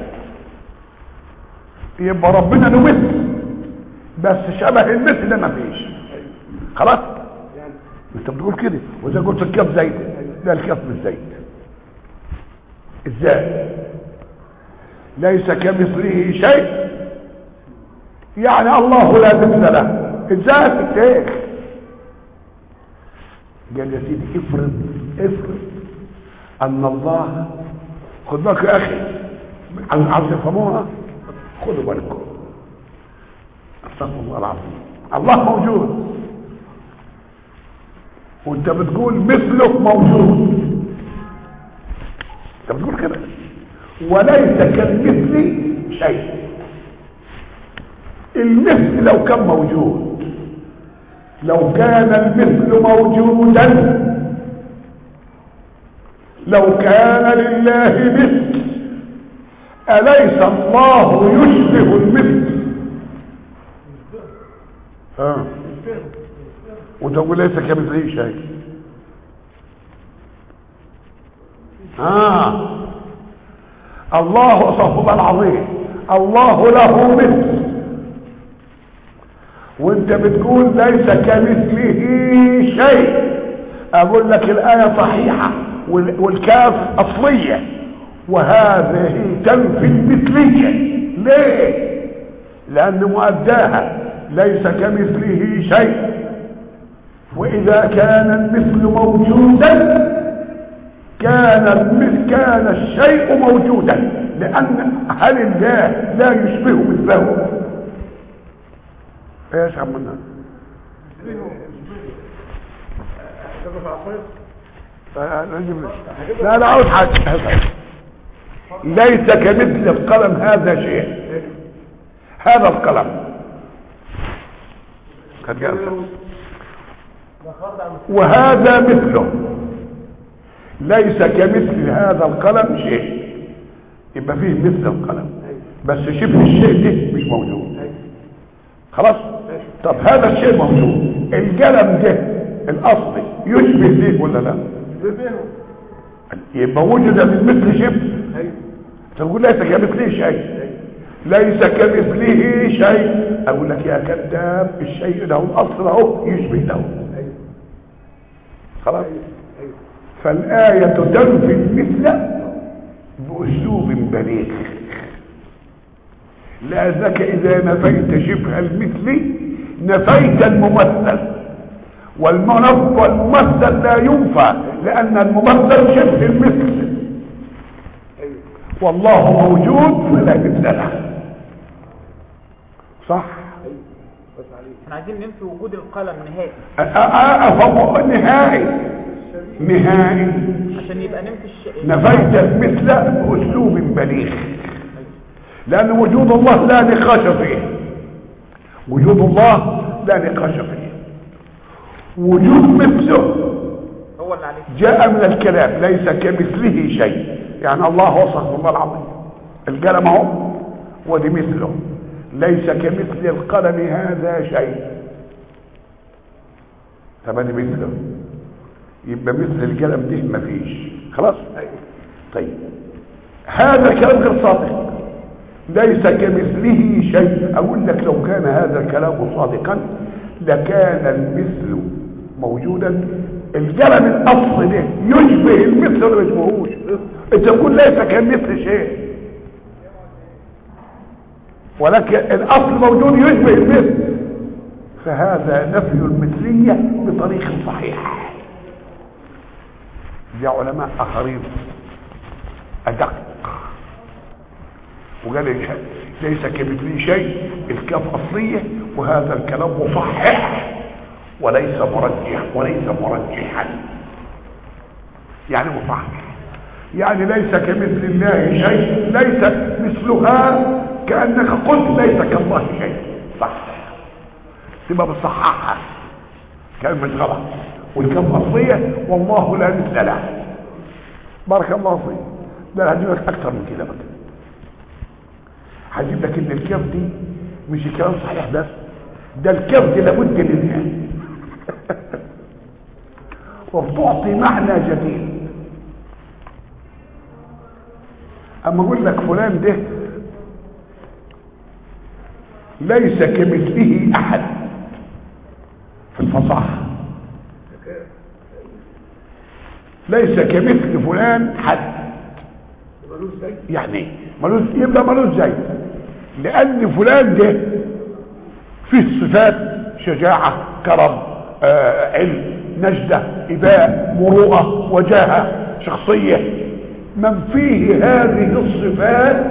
يبقى ربنا له مثل بس شبه المثل ما فيش خلاص يعني انت بتقول كده واذا قلت الكاف زيت لا الكاف مش زيت ازاي ليس كمثله شيء يعني الله لا مثل له ازاي ازاي قال يا سيدي افرض افرض ان الله خد بالك يا اخي عايز عايز تفهموها خدوا بالكم استغفر الله العظيم الله موجود وانت بتقول مثله موجود انت بتقول كده وليس كالمثل شيء المثل لو كان موجود لو كان المثل موجودا لو كان لله مثل أليس الله يشبه المثل ها وتقول ليس كمثله شيء آه الله صف الله العظيم الله له مثل وانت بتقول ليس كمثله شيء اقول لك الايه صحيحه وال- والكاف اصليه وهذه تنفي المثليه ليه لان مؤداها ليس كمثله شيء واذا كان المثل موجودا كان المثل كان الشيء موجودا لان هل الله لا يشبه مثله ايش عملنا شبه عصاية لا لا عاوز حاجه ليس كمثل القلم هذا شيء هذا القلم قد جاء وهذا مثله ليس كمثل هذا القلم شيء يبقى فيه مثل القلم بس شبه الشيء ده مش موجود خلاص طب هذا الشيء موجود القلم ده الاصلي يشبه ده ولا لا بينهم يبقى وجد من مثل شبه ايوه تقول ليس كمثله شيء ليس كمثله شيء اقول لك يا كذاب الشيء له الاصل اهو يشبه له ايوه خلاص ايوه فالآية تنفي المثل بأسلوب بليغ لأنك إذا نفيت شبه المثل نفيت الممثل والمنف والممثل لا ينفى لأن الممثل شبه المثل ايوه والله موجود فلا مثل له صح ايوه بس عليك احنا عايزين ننفي وجود القلم نهائي أ- أ- أ- فهو نهائي نهائي عشان يبقى ننفي الشيء نفيت المثل بأسلوب بليغ لأن وجود الله لا نقاش فيه وجود الله لا نقاش فيه وجود مثله هو اللي عليه جاء من الكلام ليس كمثله شيء يعني الله وصف الله العظيم القلم اهو ودي مثله ليس كمثل القلم هذا شيء طب ادي مثله يبقى مثل القلم ده مفيش خلاص ايوه طيب هذا الكلام غير صادق ليس كمثله شيء اقول لك لو كان هذا الكلام صادقا لكان المثل موجودا القلم الاصل ده يشبه المثل ولا ما يشبهوش انت تقول ليس كمثل شيء ولكن الاصل موجود يشبه المثل فهذا نفي المثليه بطريق صحيح دي علماء اخرين ادق وقال لي ليس كمثله شيء الكاف اصليه وهذا الكلام مصحح وليس مرجح وليس مرجحا يعني مصحح يعني ليس كمثل الله شيء ليس مثلها كأنك قلت ليس كالله شيء صح تبقى بتصححها كلمة غلط والكلمة أصلية والله لا مثل له بارك الله فيك ده هجيب لك أكتر من كده بقى هجيب لك إن الكاف دي مش الكلام صحيح بس ده الكاف دي لابد منها وبتعطي معنى جديد اما اقول لك فلان ده ليس كمثله احد في الفصاحه ليس كمثل فلان حد ملوش زي يعني ملوش يبقى ملوش زي لان فلان ده فيه صفات شجاعه كرم آه علم نجده اباء مروءه وجاهه شخصيه من فيه هذه الصفات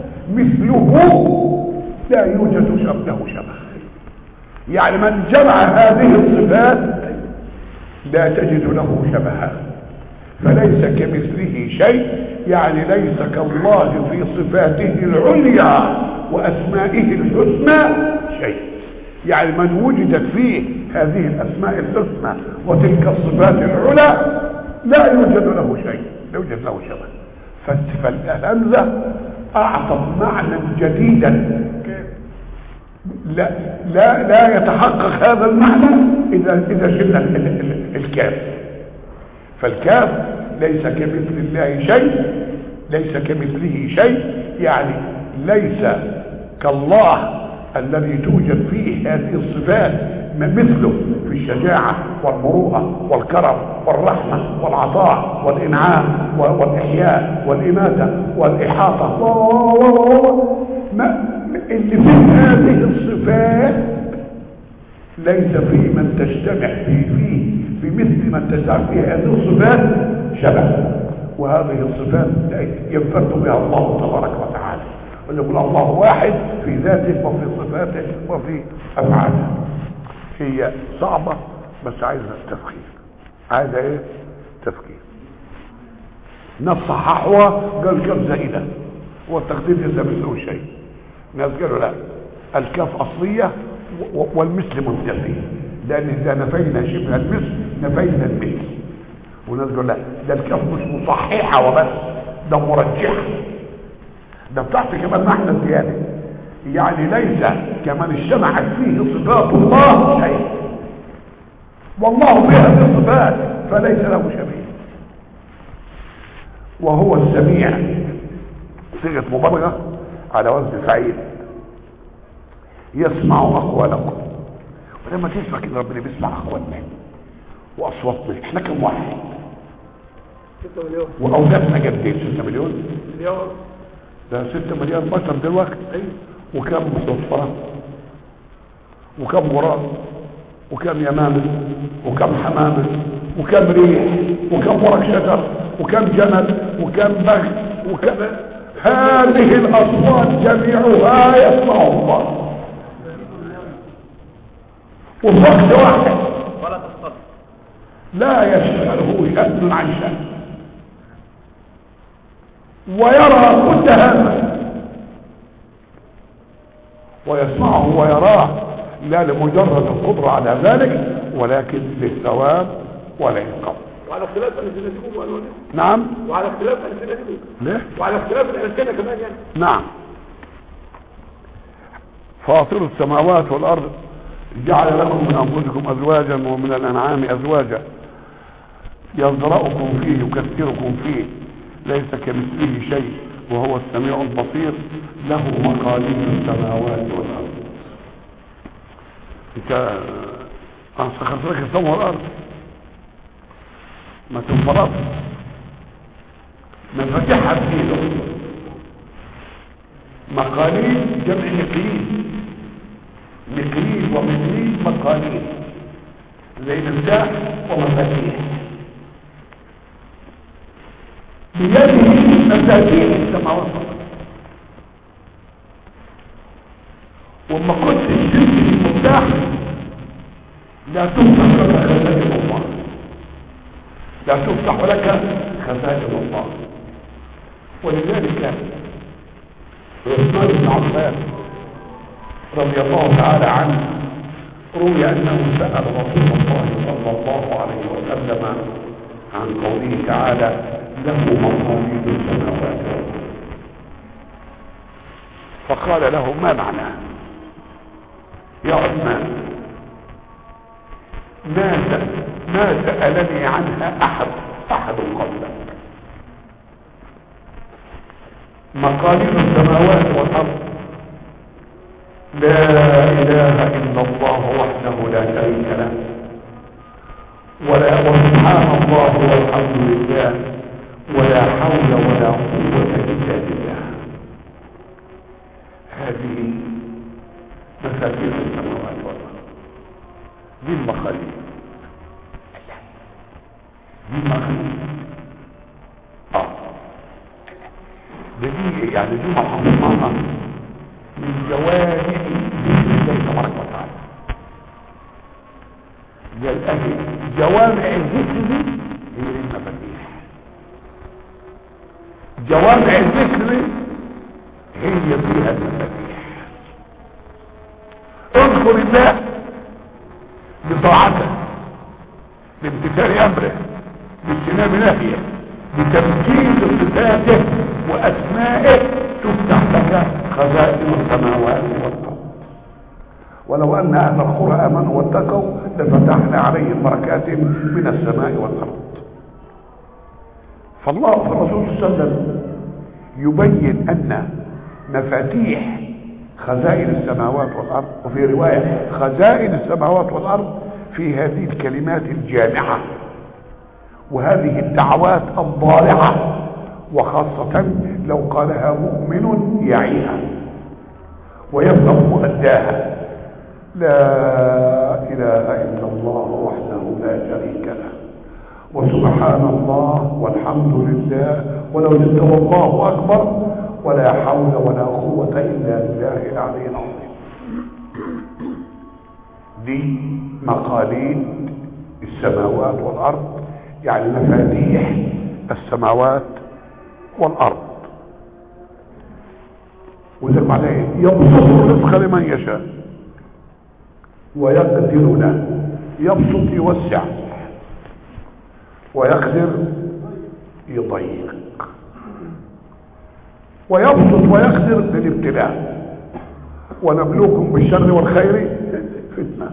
مثله لا يوجد شبه شبه يعني من جمع هذه الصفات لا تجد له شبها فليس كمثله شيء يعني ليس كالله في صفاته العليا واسمائه الحسنى شيء يعني من وجدت فيه هذه الاسماء الحسنى وتلك الصفات العلى لا يوجد له شيء لا يوجد له شبه فالت- فالهمزه اعطت معنى جديدا لا لا لا يتحقق هذا المعنى اذا اذا شلنا ال- ال- ال- الكاف فالكاف ليس كمثل الله شيء ليس كمثله شيء يعني ليس كالله الذي توجد فيه هذه الصفات م- مثله في الشجاعة والمروءة والكرم والرحمة والعطاء والإنعام و- والإحياء والإماتة والإحاطة و- و- و- و- ما اللي فيه هذه الصفات ليس في من تجتمع فيه فيه بمثل من تجتمع فيه هذه الصفات شبه وهذه الصفات ينفرد بها الله تبارك وتعالى ويقول الله واحد في ذاته وفي صفاته وفي افعاله هي صعبة بس عايزة تفكير عايزة ايه تفكير ناس صححوها قال كم زائدة والتقدير ليس مثله شيء ناس قالوا لا الكاف أصلية و- والمثل منتفي لأن إذا نفينا شبه المثل نفينا المثل وناس قالوا لا ده الكاف مش مصححة وبس ده مرجحة ده بتعطي كمان معنى زيادة يعني ليس كمن اجتمعت فيه صفات الله شيء والله بها الصفات فليس له شبيه وهو السميع صيغه مبالغه على وزن فعيل يسمع اقوالكم ولما تسمع كده ربنا بيسمع اقوالنا واصواتنا احنا كم واحد 6 مليون واولادنا قد ايه 6 مليون مليار ده 6 مليار بشر دلوقتي ايوه وكم صفرة وكم غراب وكم يمامة وكم حمامة وكم ريح وكم ورق شجر وكم جمل وكم بغل وكم هذه الأصوات جميعها يسمعها الله وفي وقت واحد ولا تستطيع لا يشغله شأن عن شأن ويرى كل هذا ويسمعه ويراه لا لمجرد القدرة على ذلك ولكن للثواب والعقاب وعلى اختلاف السنتكم والوانكم نعم وعلى اختلاف السنتكم ليه وعلى اختلاف الالسنه كمان يعني نعم فاطر السماوات والارض جعل لكم من انفسكم ازواجا ومن الانعام ازواجا يزرعكم فيه يكثركم فيه ليس كمثله شيء وهو السميع البصير له مقاليد السماوات والارض انت انا سخرت لك السماء والارض ما تنفرط مفاتيحها بايده مقاليد جمع نقليد نقليد ومقليد مقاليد زي مفتاح ومفاتيح بيده مفاتيح السماوات والارض وما كنت تمسك المفتاح لا تفتح لك خزائن الله لا تفتح لك خزائن الله ولذلك عثمان بن عفان رضي الله تعالى عنه روي انه سال رسول الله صلى الله عليه وسلم عن قوله تعالى له مقاليد السماوات والارض فقال له ما معناه يا عثمان ما س- ما سالني عنها احد احد قبلك مقاليد السماوات والارض لا اله الا الله وحده لا شريك له ولا وسبحان الله والحمد لله ولا حول ولا قوه الا بالله هذه مفاتيح السماوات والارض دي المخاليق دي المخاليق اه ده دي يعني دي محمصة من جوانب ذكر الله تبارك وتعالى يا الأهل جوامع الذكر دي هي دي المفاتيح جوامع الذكر هي فيها المفاتيح اذكر الله بطاعته بامتثال امره باجتناب نهيه بتمكين صفاته واسمائه تفتح لك خزائن السماوات والارض ولو ان اهل القرى امنوا واتقوا لفتحنا عليهم بركات من السماء والارض فالله فالرسول صلى الله عليه وسلم يبين ان مفاتيح خزائن السماوات والارض وفي روايه خزائن السماوات والارض في هذه الكلمات الجامعه وهذه الدعوات الضارعه وخاصه لو قالها مؤمن يعيها ويفهم مؤداها لا اله الا الله وحده لا شريك له وسبحان الله والحمد لله ولو جئت والله اكبر ولا حول ولا قوة إلا بالله العلي العظيم دي مقاليد السماوات والأرض يعني مفاتيح السماوات والأرض وذلك معناه يبسط الرزق لمن يشاء ويقدر له يبسط يوسع ويقدر يضيق ويبسط ويقدر للابتلاء ونبلوكم بالشر والخير فتنة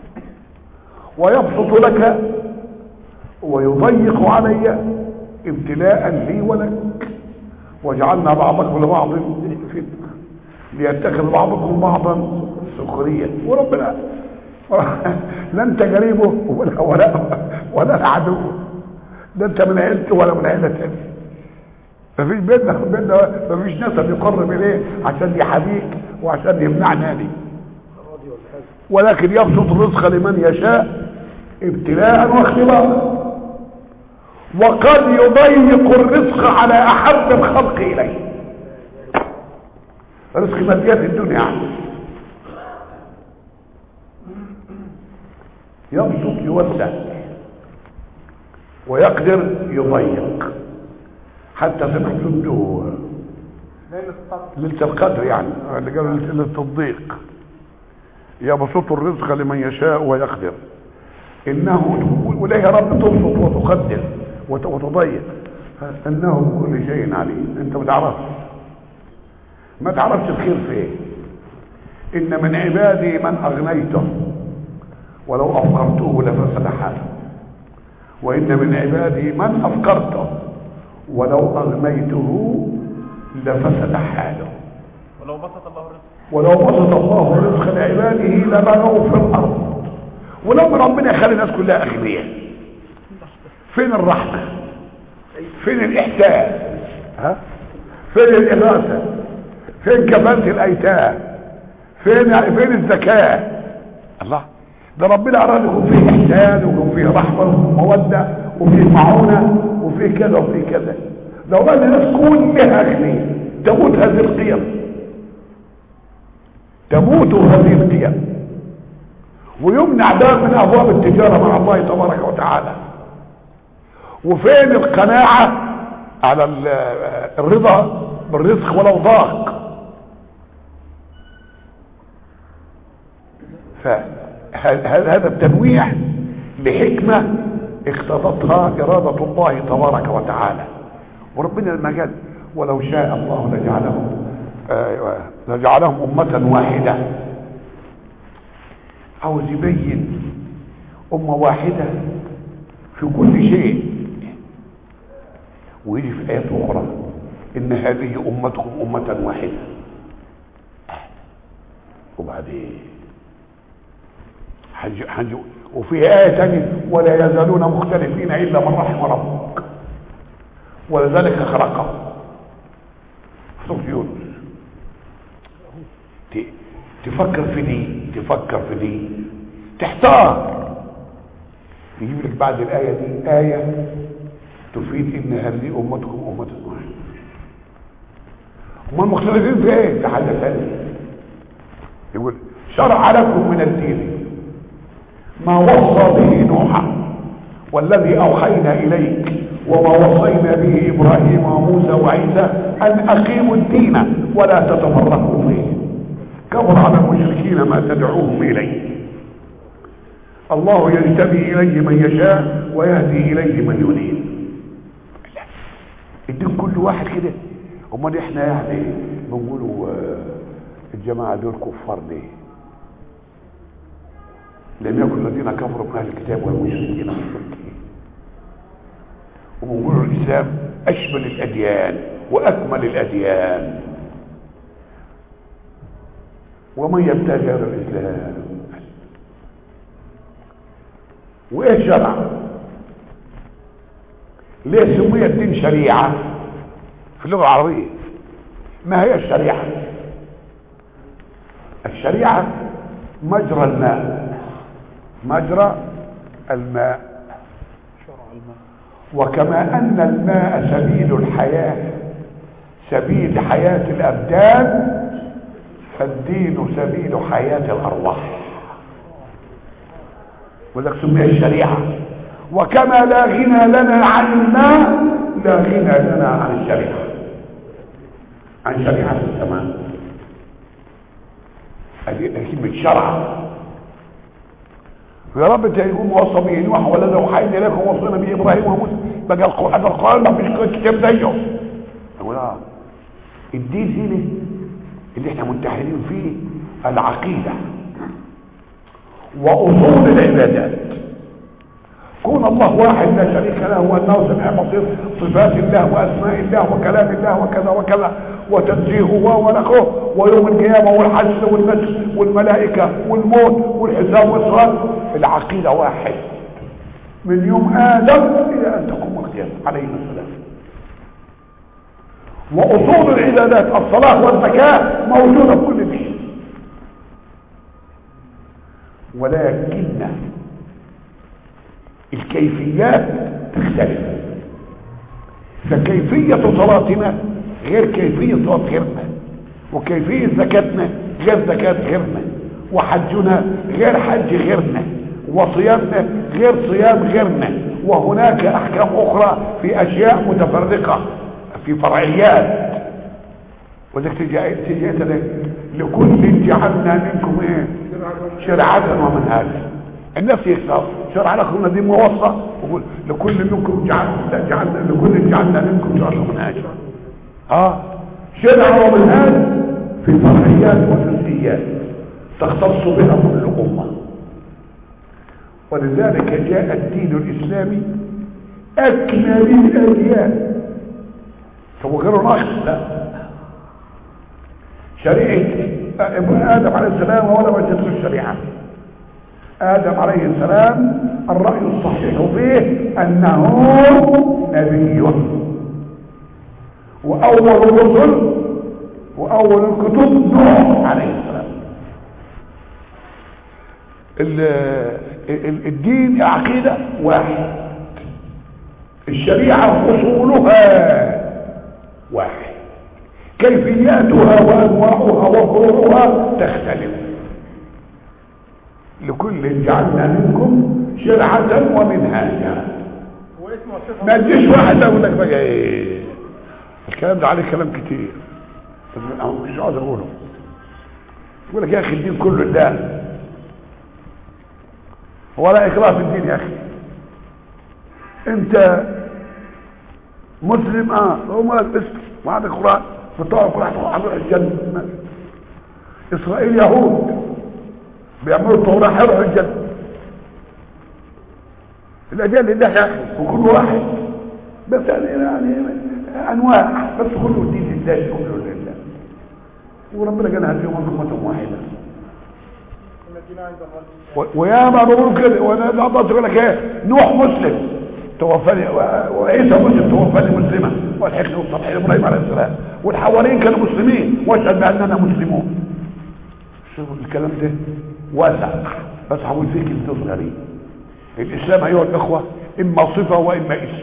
ويبسط لك ويضيق علي ابتلاء لي ولك وجعلنا بعضكم لبعض فتنة ليتخذ بعضكم بعضا سخريا وربنا لا انت قريبه ولا ولا ولا عدوه ده انت من عيلته ولا من عيله ثانيه مفيش بيننا بيننا مفيش نسب يقرب اليه عشان يحميك وعشان يمنعنا لي ولكن يبسط الرزق لمن يشاء ابتلاء واختبارا وقد يضيق الرزق على احب الخلق اليه رزق ماديات الدنيا يعني يبسط يوسع ويقدر يضيق حتى سمعت انتوا ليله القدر يعني اللي قالوا ليله التضييق يبسط الرزق لمن يشاء ويقدر انه وليه يا رب تبسط وتقدر وت- وتضيق انه بكل شيء عليم انت ما تعرفش ما تعرفش الخير فين ان من عبادي من اغنيته ولو افقرته لفسد حاله وان من عبادي من افقرته ولو اغنيته لفسد حاله ولو بسط الله الرزق ولو بسط الله الرزق لعباده لبغوا في الارض ولو ربنا يخلي الناس كلها اغنياء فين الرحمه فين الاحسان ها فين الاغاثه فين كفاله الايتام فين فين الزكاه الله ده ربنا اراد يكون فيه احسان ويكون فيه رحمه وفيه موده وفيه معونه وفيه كذا وفيه كذا لو قال الناس كلها اغنياء تموت هذه القيم تموت هذه القيم ويمنع باب من ابواب التجاره مع الله تبارك وتعالى وفين القناعه على ال- الرضا بالرزق ولو ضاق فهذا التنويع لحكمة اقتضتها إرادة الله تبارك وتعالى وربنا لما قال ولو شاء الله لجعلهم آه، لجعلهم أمة واحدة عاوز يبين أمة واحدة في كل شيء ويجي في آيات أخرى إن هذه أمتكم أمة واحدة وبعدين حج حج وفي آية تانية ولا يزالون مختلفين إلا من رحم ربك ولذلك خلقهم سورة يونس ت- تفكر في دي تفكر في دي تحتار يجيب لك بعد الآية دي آية تفيد إن هذه أمتكم أمة واحدة هم المختلفين في إيه؟ في حاجة ثانية يقول شرع لكم من الدين ما وصى به نوحا والذي أوحينا إليك وما وصينا به إبراهيم وموسى وعيسى أن أقيموا الدين ولا تتفرقوا فيه كبر على المشركين ما تدعوهم إليه الله يجتبي إليه من يشاء ويهدي إليه من يريد لا. الدين كل واحد كده امال احنا يعني بنقولوا آه، الجماعة دول كفار ليه لم يكن الذين كفروا من اهل الكتاب والمشركين مشركين وبنقولوا الاسلام اشمل الاديان واكمل الاديان ومن يبتغي غير الاسلام وايه شرع ليه سمي الدين شريعه في اللغه العربيه ما هي الشريعه الشريعه مجرى الماء مجرى الماء وكما ان الماء سبيل الحياه سبيل حياه الابدان فالدين سبيل حياه الارواح ولذلك سمي الشريعه وكما لا غنى لنا عن الماء لا غنى لنا عن الشريعه عن شريعه السماء هذه كلمه شرع يا رب انت يقوم وصى به نوح ولا اوحينا اليكم وصينا به ابراهيم وموسى بقى القران القران ما فيش كتاب زيه اقول اه الدين هنا اللي احنا متحدين فيه العقيده واصول العبادات كون الله واحد لا شريك له وانه سميع بصير صفات الله واسماء الله وكلام الله وكذا وكذا وتنزيهه ونخه ويوم القيامه والحشر والنشر والملائكه والموت والحساب والصراط العقيده واحد من يوم ادم الى ان تقوم القيامه عليه السلام واصول العبادات الصلاه والزكاه موجوده في كل شيء ولكن الكيفيات تختلف فكيفية صلاتنا غير كيفية صلاة غيرنا وكيفية زكاتنا غير زكاة غيرنا وحجنا غير حج غيرنا وصيامنا غير صيام غيرنا وهناك احكام اخرى في اشياء متفرقة في فرعيات وذلك تجي تجي لكل جعلنا منكم ايه شرعة ومنهاجا الناس يكسر شرع لكم الذي موصى ويقول لكل منكم جعلنا جعلنا لكل جعلنا منكم شرعا ومنهاجا اه شرع ومنهاج في فرعيات وجزئيات تختص بها كل امه ولذلك جاء الدين الاسلامي اكمل الاديان هو غير ناقص لا شريعه ادم عليه السلام ولا وجدت الشريعه آدم عليه السلام الرأي الصحيح فيه أنه نبي وأول الرسل وأول الكتب نوح عليه السلام الدين العقيدة واحد الشريعة أصولها واحد كيفياتها وأنواعها وفروعها تختلف لكل جعلنا منكم شرعة ومنهاجا ما تجيش واحد اقول لك بقى ايه الكلام ده عليه كلام كتير مش عاوز اقوله يقول لك يا اخي الدين كله ده ولا اكراه في الدين يا اخي انت مسلم اه هو اسلم وعندك قران بتوع القران هتروح الجنه اسرائيل يهود بيعملوا التوراه هيروحوا الجنه الاجيال لله يا اخي وكل واحد بس يعني, يعني انواع بس كله دين لله كله لله وربنا قال هديهم امه واحده الذين عند الله و- ويا ما بقول كده وانا ده الله يقول لك ايه نوح مسلم توفاني و- وعيسى مسلم توفاني مسلمه والحكم والصبح ابراهيم عليه السلام والحواريين كانوا مسلمين واشهد باننا مسلمون شوف الكلام ده واسع بس هقول فيه كلمتين صغيرين الاسلام ايها الاخوه اما صفه واما اسم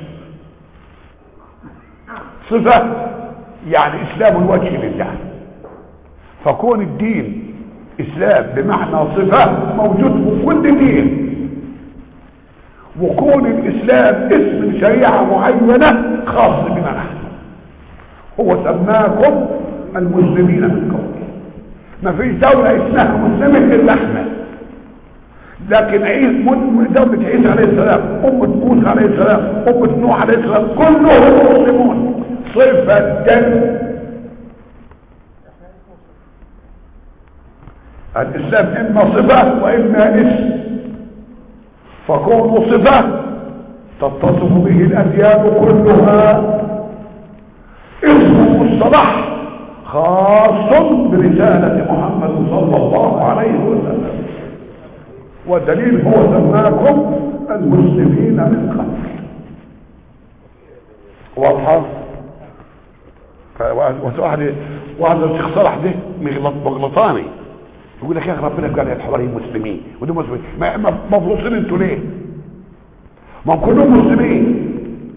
صفه يعني اسلام الوجه لله فكون الدين اسلام بمعنى صفه موجود في كل دين وكون الاسلام اسم شريعه معينه خاص بنا نحن هو سماكم المسلمين من قبل ما فيش دوله اسمها مسلمه الا احنا لكن عيسى دولة عيسى عليه السلام أمة موسى عليه السلام أمة نوح عليه السلام كلهم مسلمون صفة الإسلام إما صفة وإما اسم فكون صفة تتصف به الأديان كلها اسم مصطلح خاص برسالة محمد صلى الله عليه وسلم والدليل هو سماكم المسلمين من قبل واضحة فواحد واحد واحد الشيخ صلاح ده مغلط مغلطاني يقول لك يا اخي ربنا قال يا الحواريين مسلمين ودول مسلمين ما ما- مفروضين انتوا ليه؟ ما هم كلهم مسلمين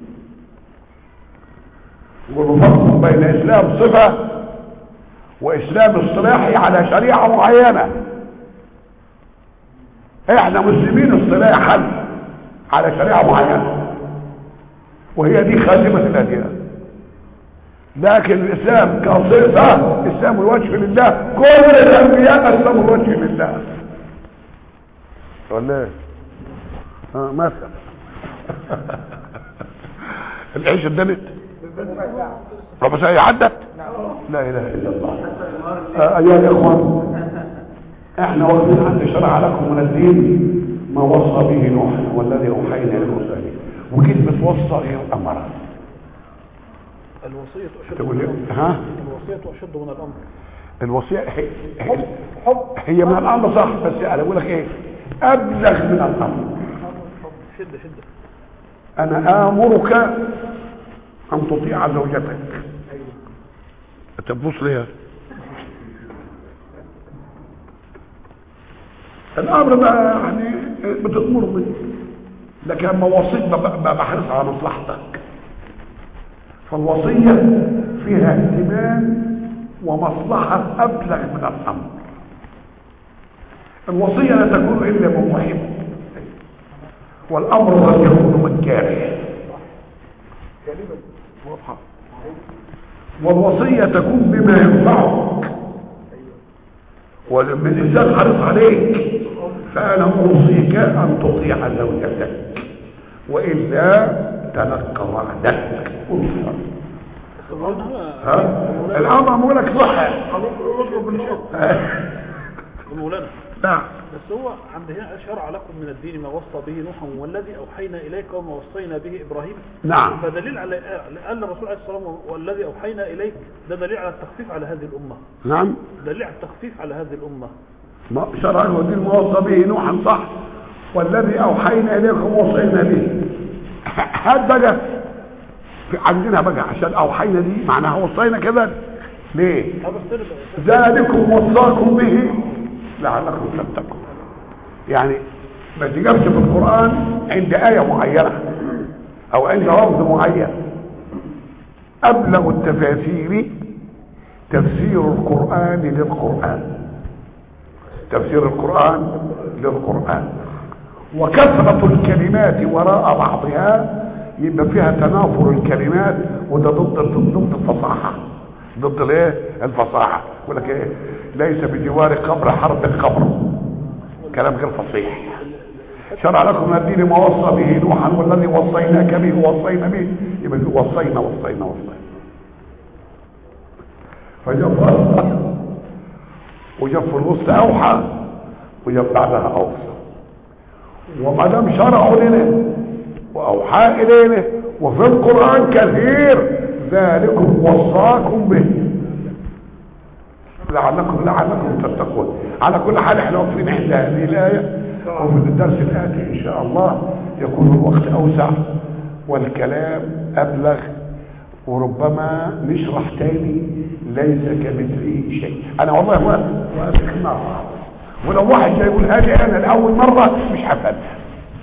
والفرق بين اسلام صفه واسلام اصطلاحي على شريعه معينه احنا مسلمين اصطلاحا على شريعه معينه وهي دي خاتمه الاديان لكن الاسلام كصفه اسلام الوجه لله كل الانبياء اسلموا الوجه لله ولا ايه؟ اه مثلا العيش ادنت ربع ساعه عدت لا اله الا الله آه، ايها الاخوان احنا واخدين عند شرع لكم من الدين ما وصى به نوح والذي اوحينا الى موسى وكلمه وصى هي امر الوصية أشد تقول من إيه؟ الأمر ها الوصية أشد من الأمر الوصيه هي, هي, هي من الامر صح بس انا بقول لك ايه ابلغ من الامر شدة شدة انا امرك ان تطيع زوجتك تبص ليها الامر بقى يعني بتامرني لكن اما وصيت ببقى بحرص على مصلحتك فالوصيه فيها اهتمام ومصلحه ابلغ من الامر الوصيه لا تكون الا من محب والامر قد يكون من كاره واضحه والوصيه تكون بما ينفعك ولما الانسان حريص عليك فانا اوصيك ان تطيع زوجتك والا تلقى وعدك انصر ها الامر بقول لك صح مولانا نعم بس هو عند هنا شرع لكم من الدين ما وصى به نوح والذي أوحينا إليك وما وصينا به إبراهيم نعم فدليل على قال الرسول عليه الصلاة والسلام والذي أوحينا إليك ده دليل على التخفيف على هذه الأمة نعم دليل على التخفيف على هذه الأمة ما شرع ودين موصى به نوحا صح والذي اوحينا اليكم وصينا به هات بقى في عندنا بقى عشان اوحينا دي معناها وصينا كذا ليه أه بس ترجع- ذلكم وصاكم به لعلكم تتقون يعني ما تجابش في القرآن عند آية معينة أو عند لفظ معين أبلغ التفاسير تفسير القرآن للقرآن تفسير القرآن للقرآن وكثرة الكلمات وراء بعضها يبقى فيها تنافر الكلمات وده ضد ضد الفصاحة ضد الايه الفصاحة يقول لك ايه ليس بجوار قبر حرب قبر كلام غير فصيح شرع لكم من الدين ما وصى به نوحا والذي وصيناك به وصينا به يبقى في وصينا وصينا وصينا فجاء في الأصل وجاء في الوسط اوحى وجاء بعدها اوصى وما دام شرعوا لنا واوحى الينا وفي القران كثير ذلكم وصاكم به لعلكم لعلكم تتقون على كل حال احنا واقفين عند هذه الايه وفي الدرس الاتي ان شاء الله يكون الوقت اوسع والكلام ابلغ وربما نشرح تاني ليس كمثله شيء انا والله واقف واقف مرة ولو واحد جاي يقول هذه انا لاول مره مش هفهمها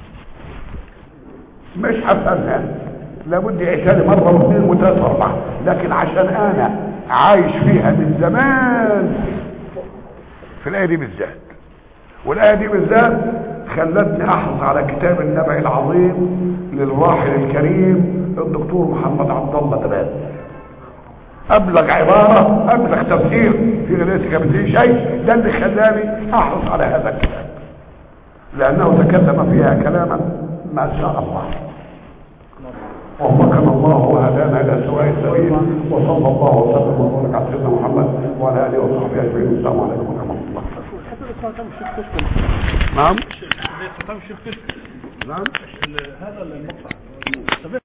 مش هفهمها لابد يعتني مره واثنين وثلاثه واربعه لكن عشان انا عايش فيها من زمان في الايه دي بالذات والايه دي بالذات خلتني احرص على كتاب النبع العظيم للراحل الكريم الدكتور محمد عبد الله تبان ابلغ عباره ابلغ تفسير في ليس كمثله شيء ده اللي خلاني احرص على هذا الكتاب لانه تكلم فيها كلاما ما شاء الله وفقنا الله وهدانا الى سواء السبيل وصلى الله وسلم وبارك على سيدنا محمد وعلى اله وصحبه اجمعين والسلام عليكم ورحمه الله الحته اللي اسمها كلام الشيخ كشك نعم اللي اسمها كلام الشيخ كشك نعم ال- هذا المقطع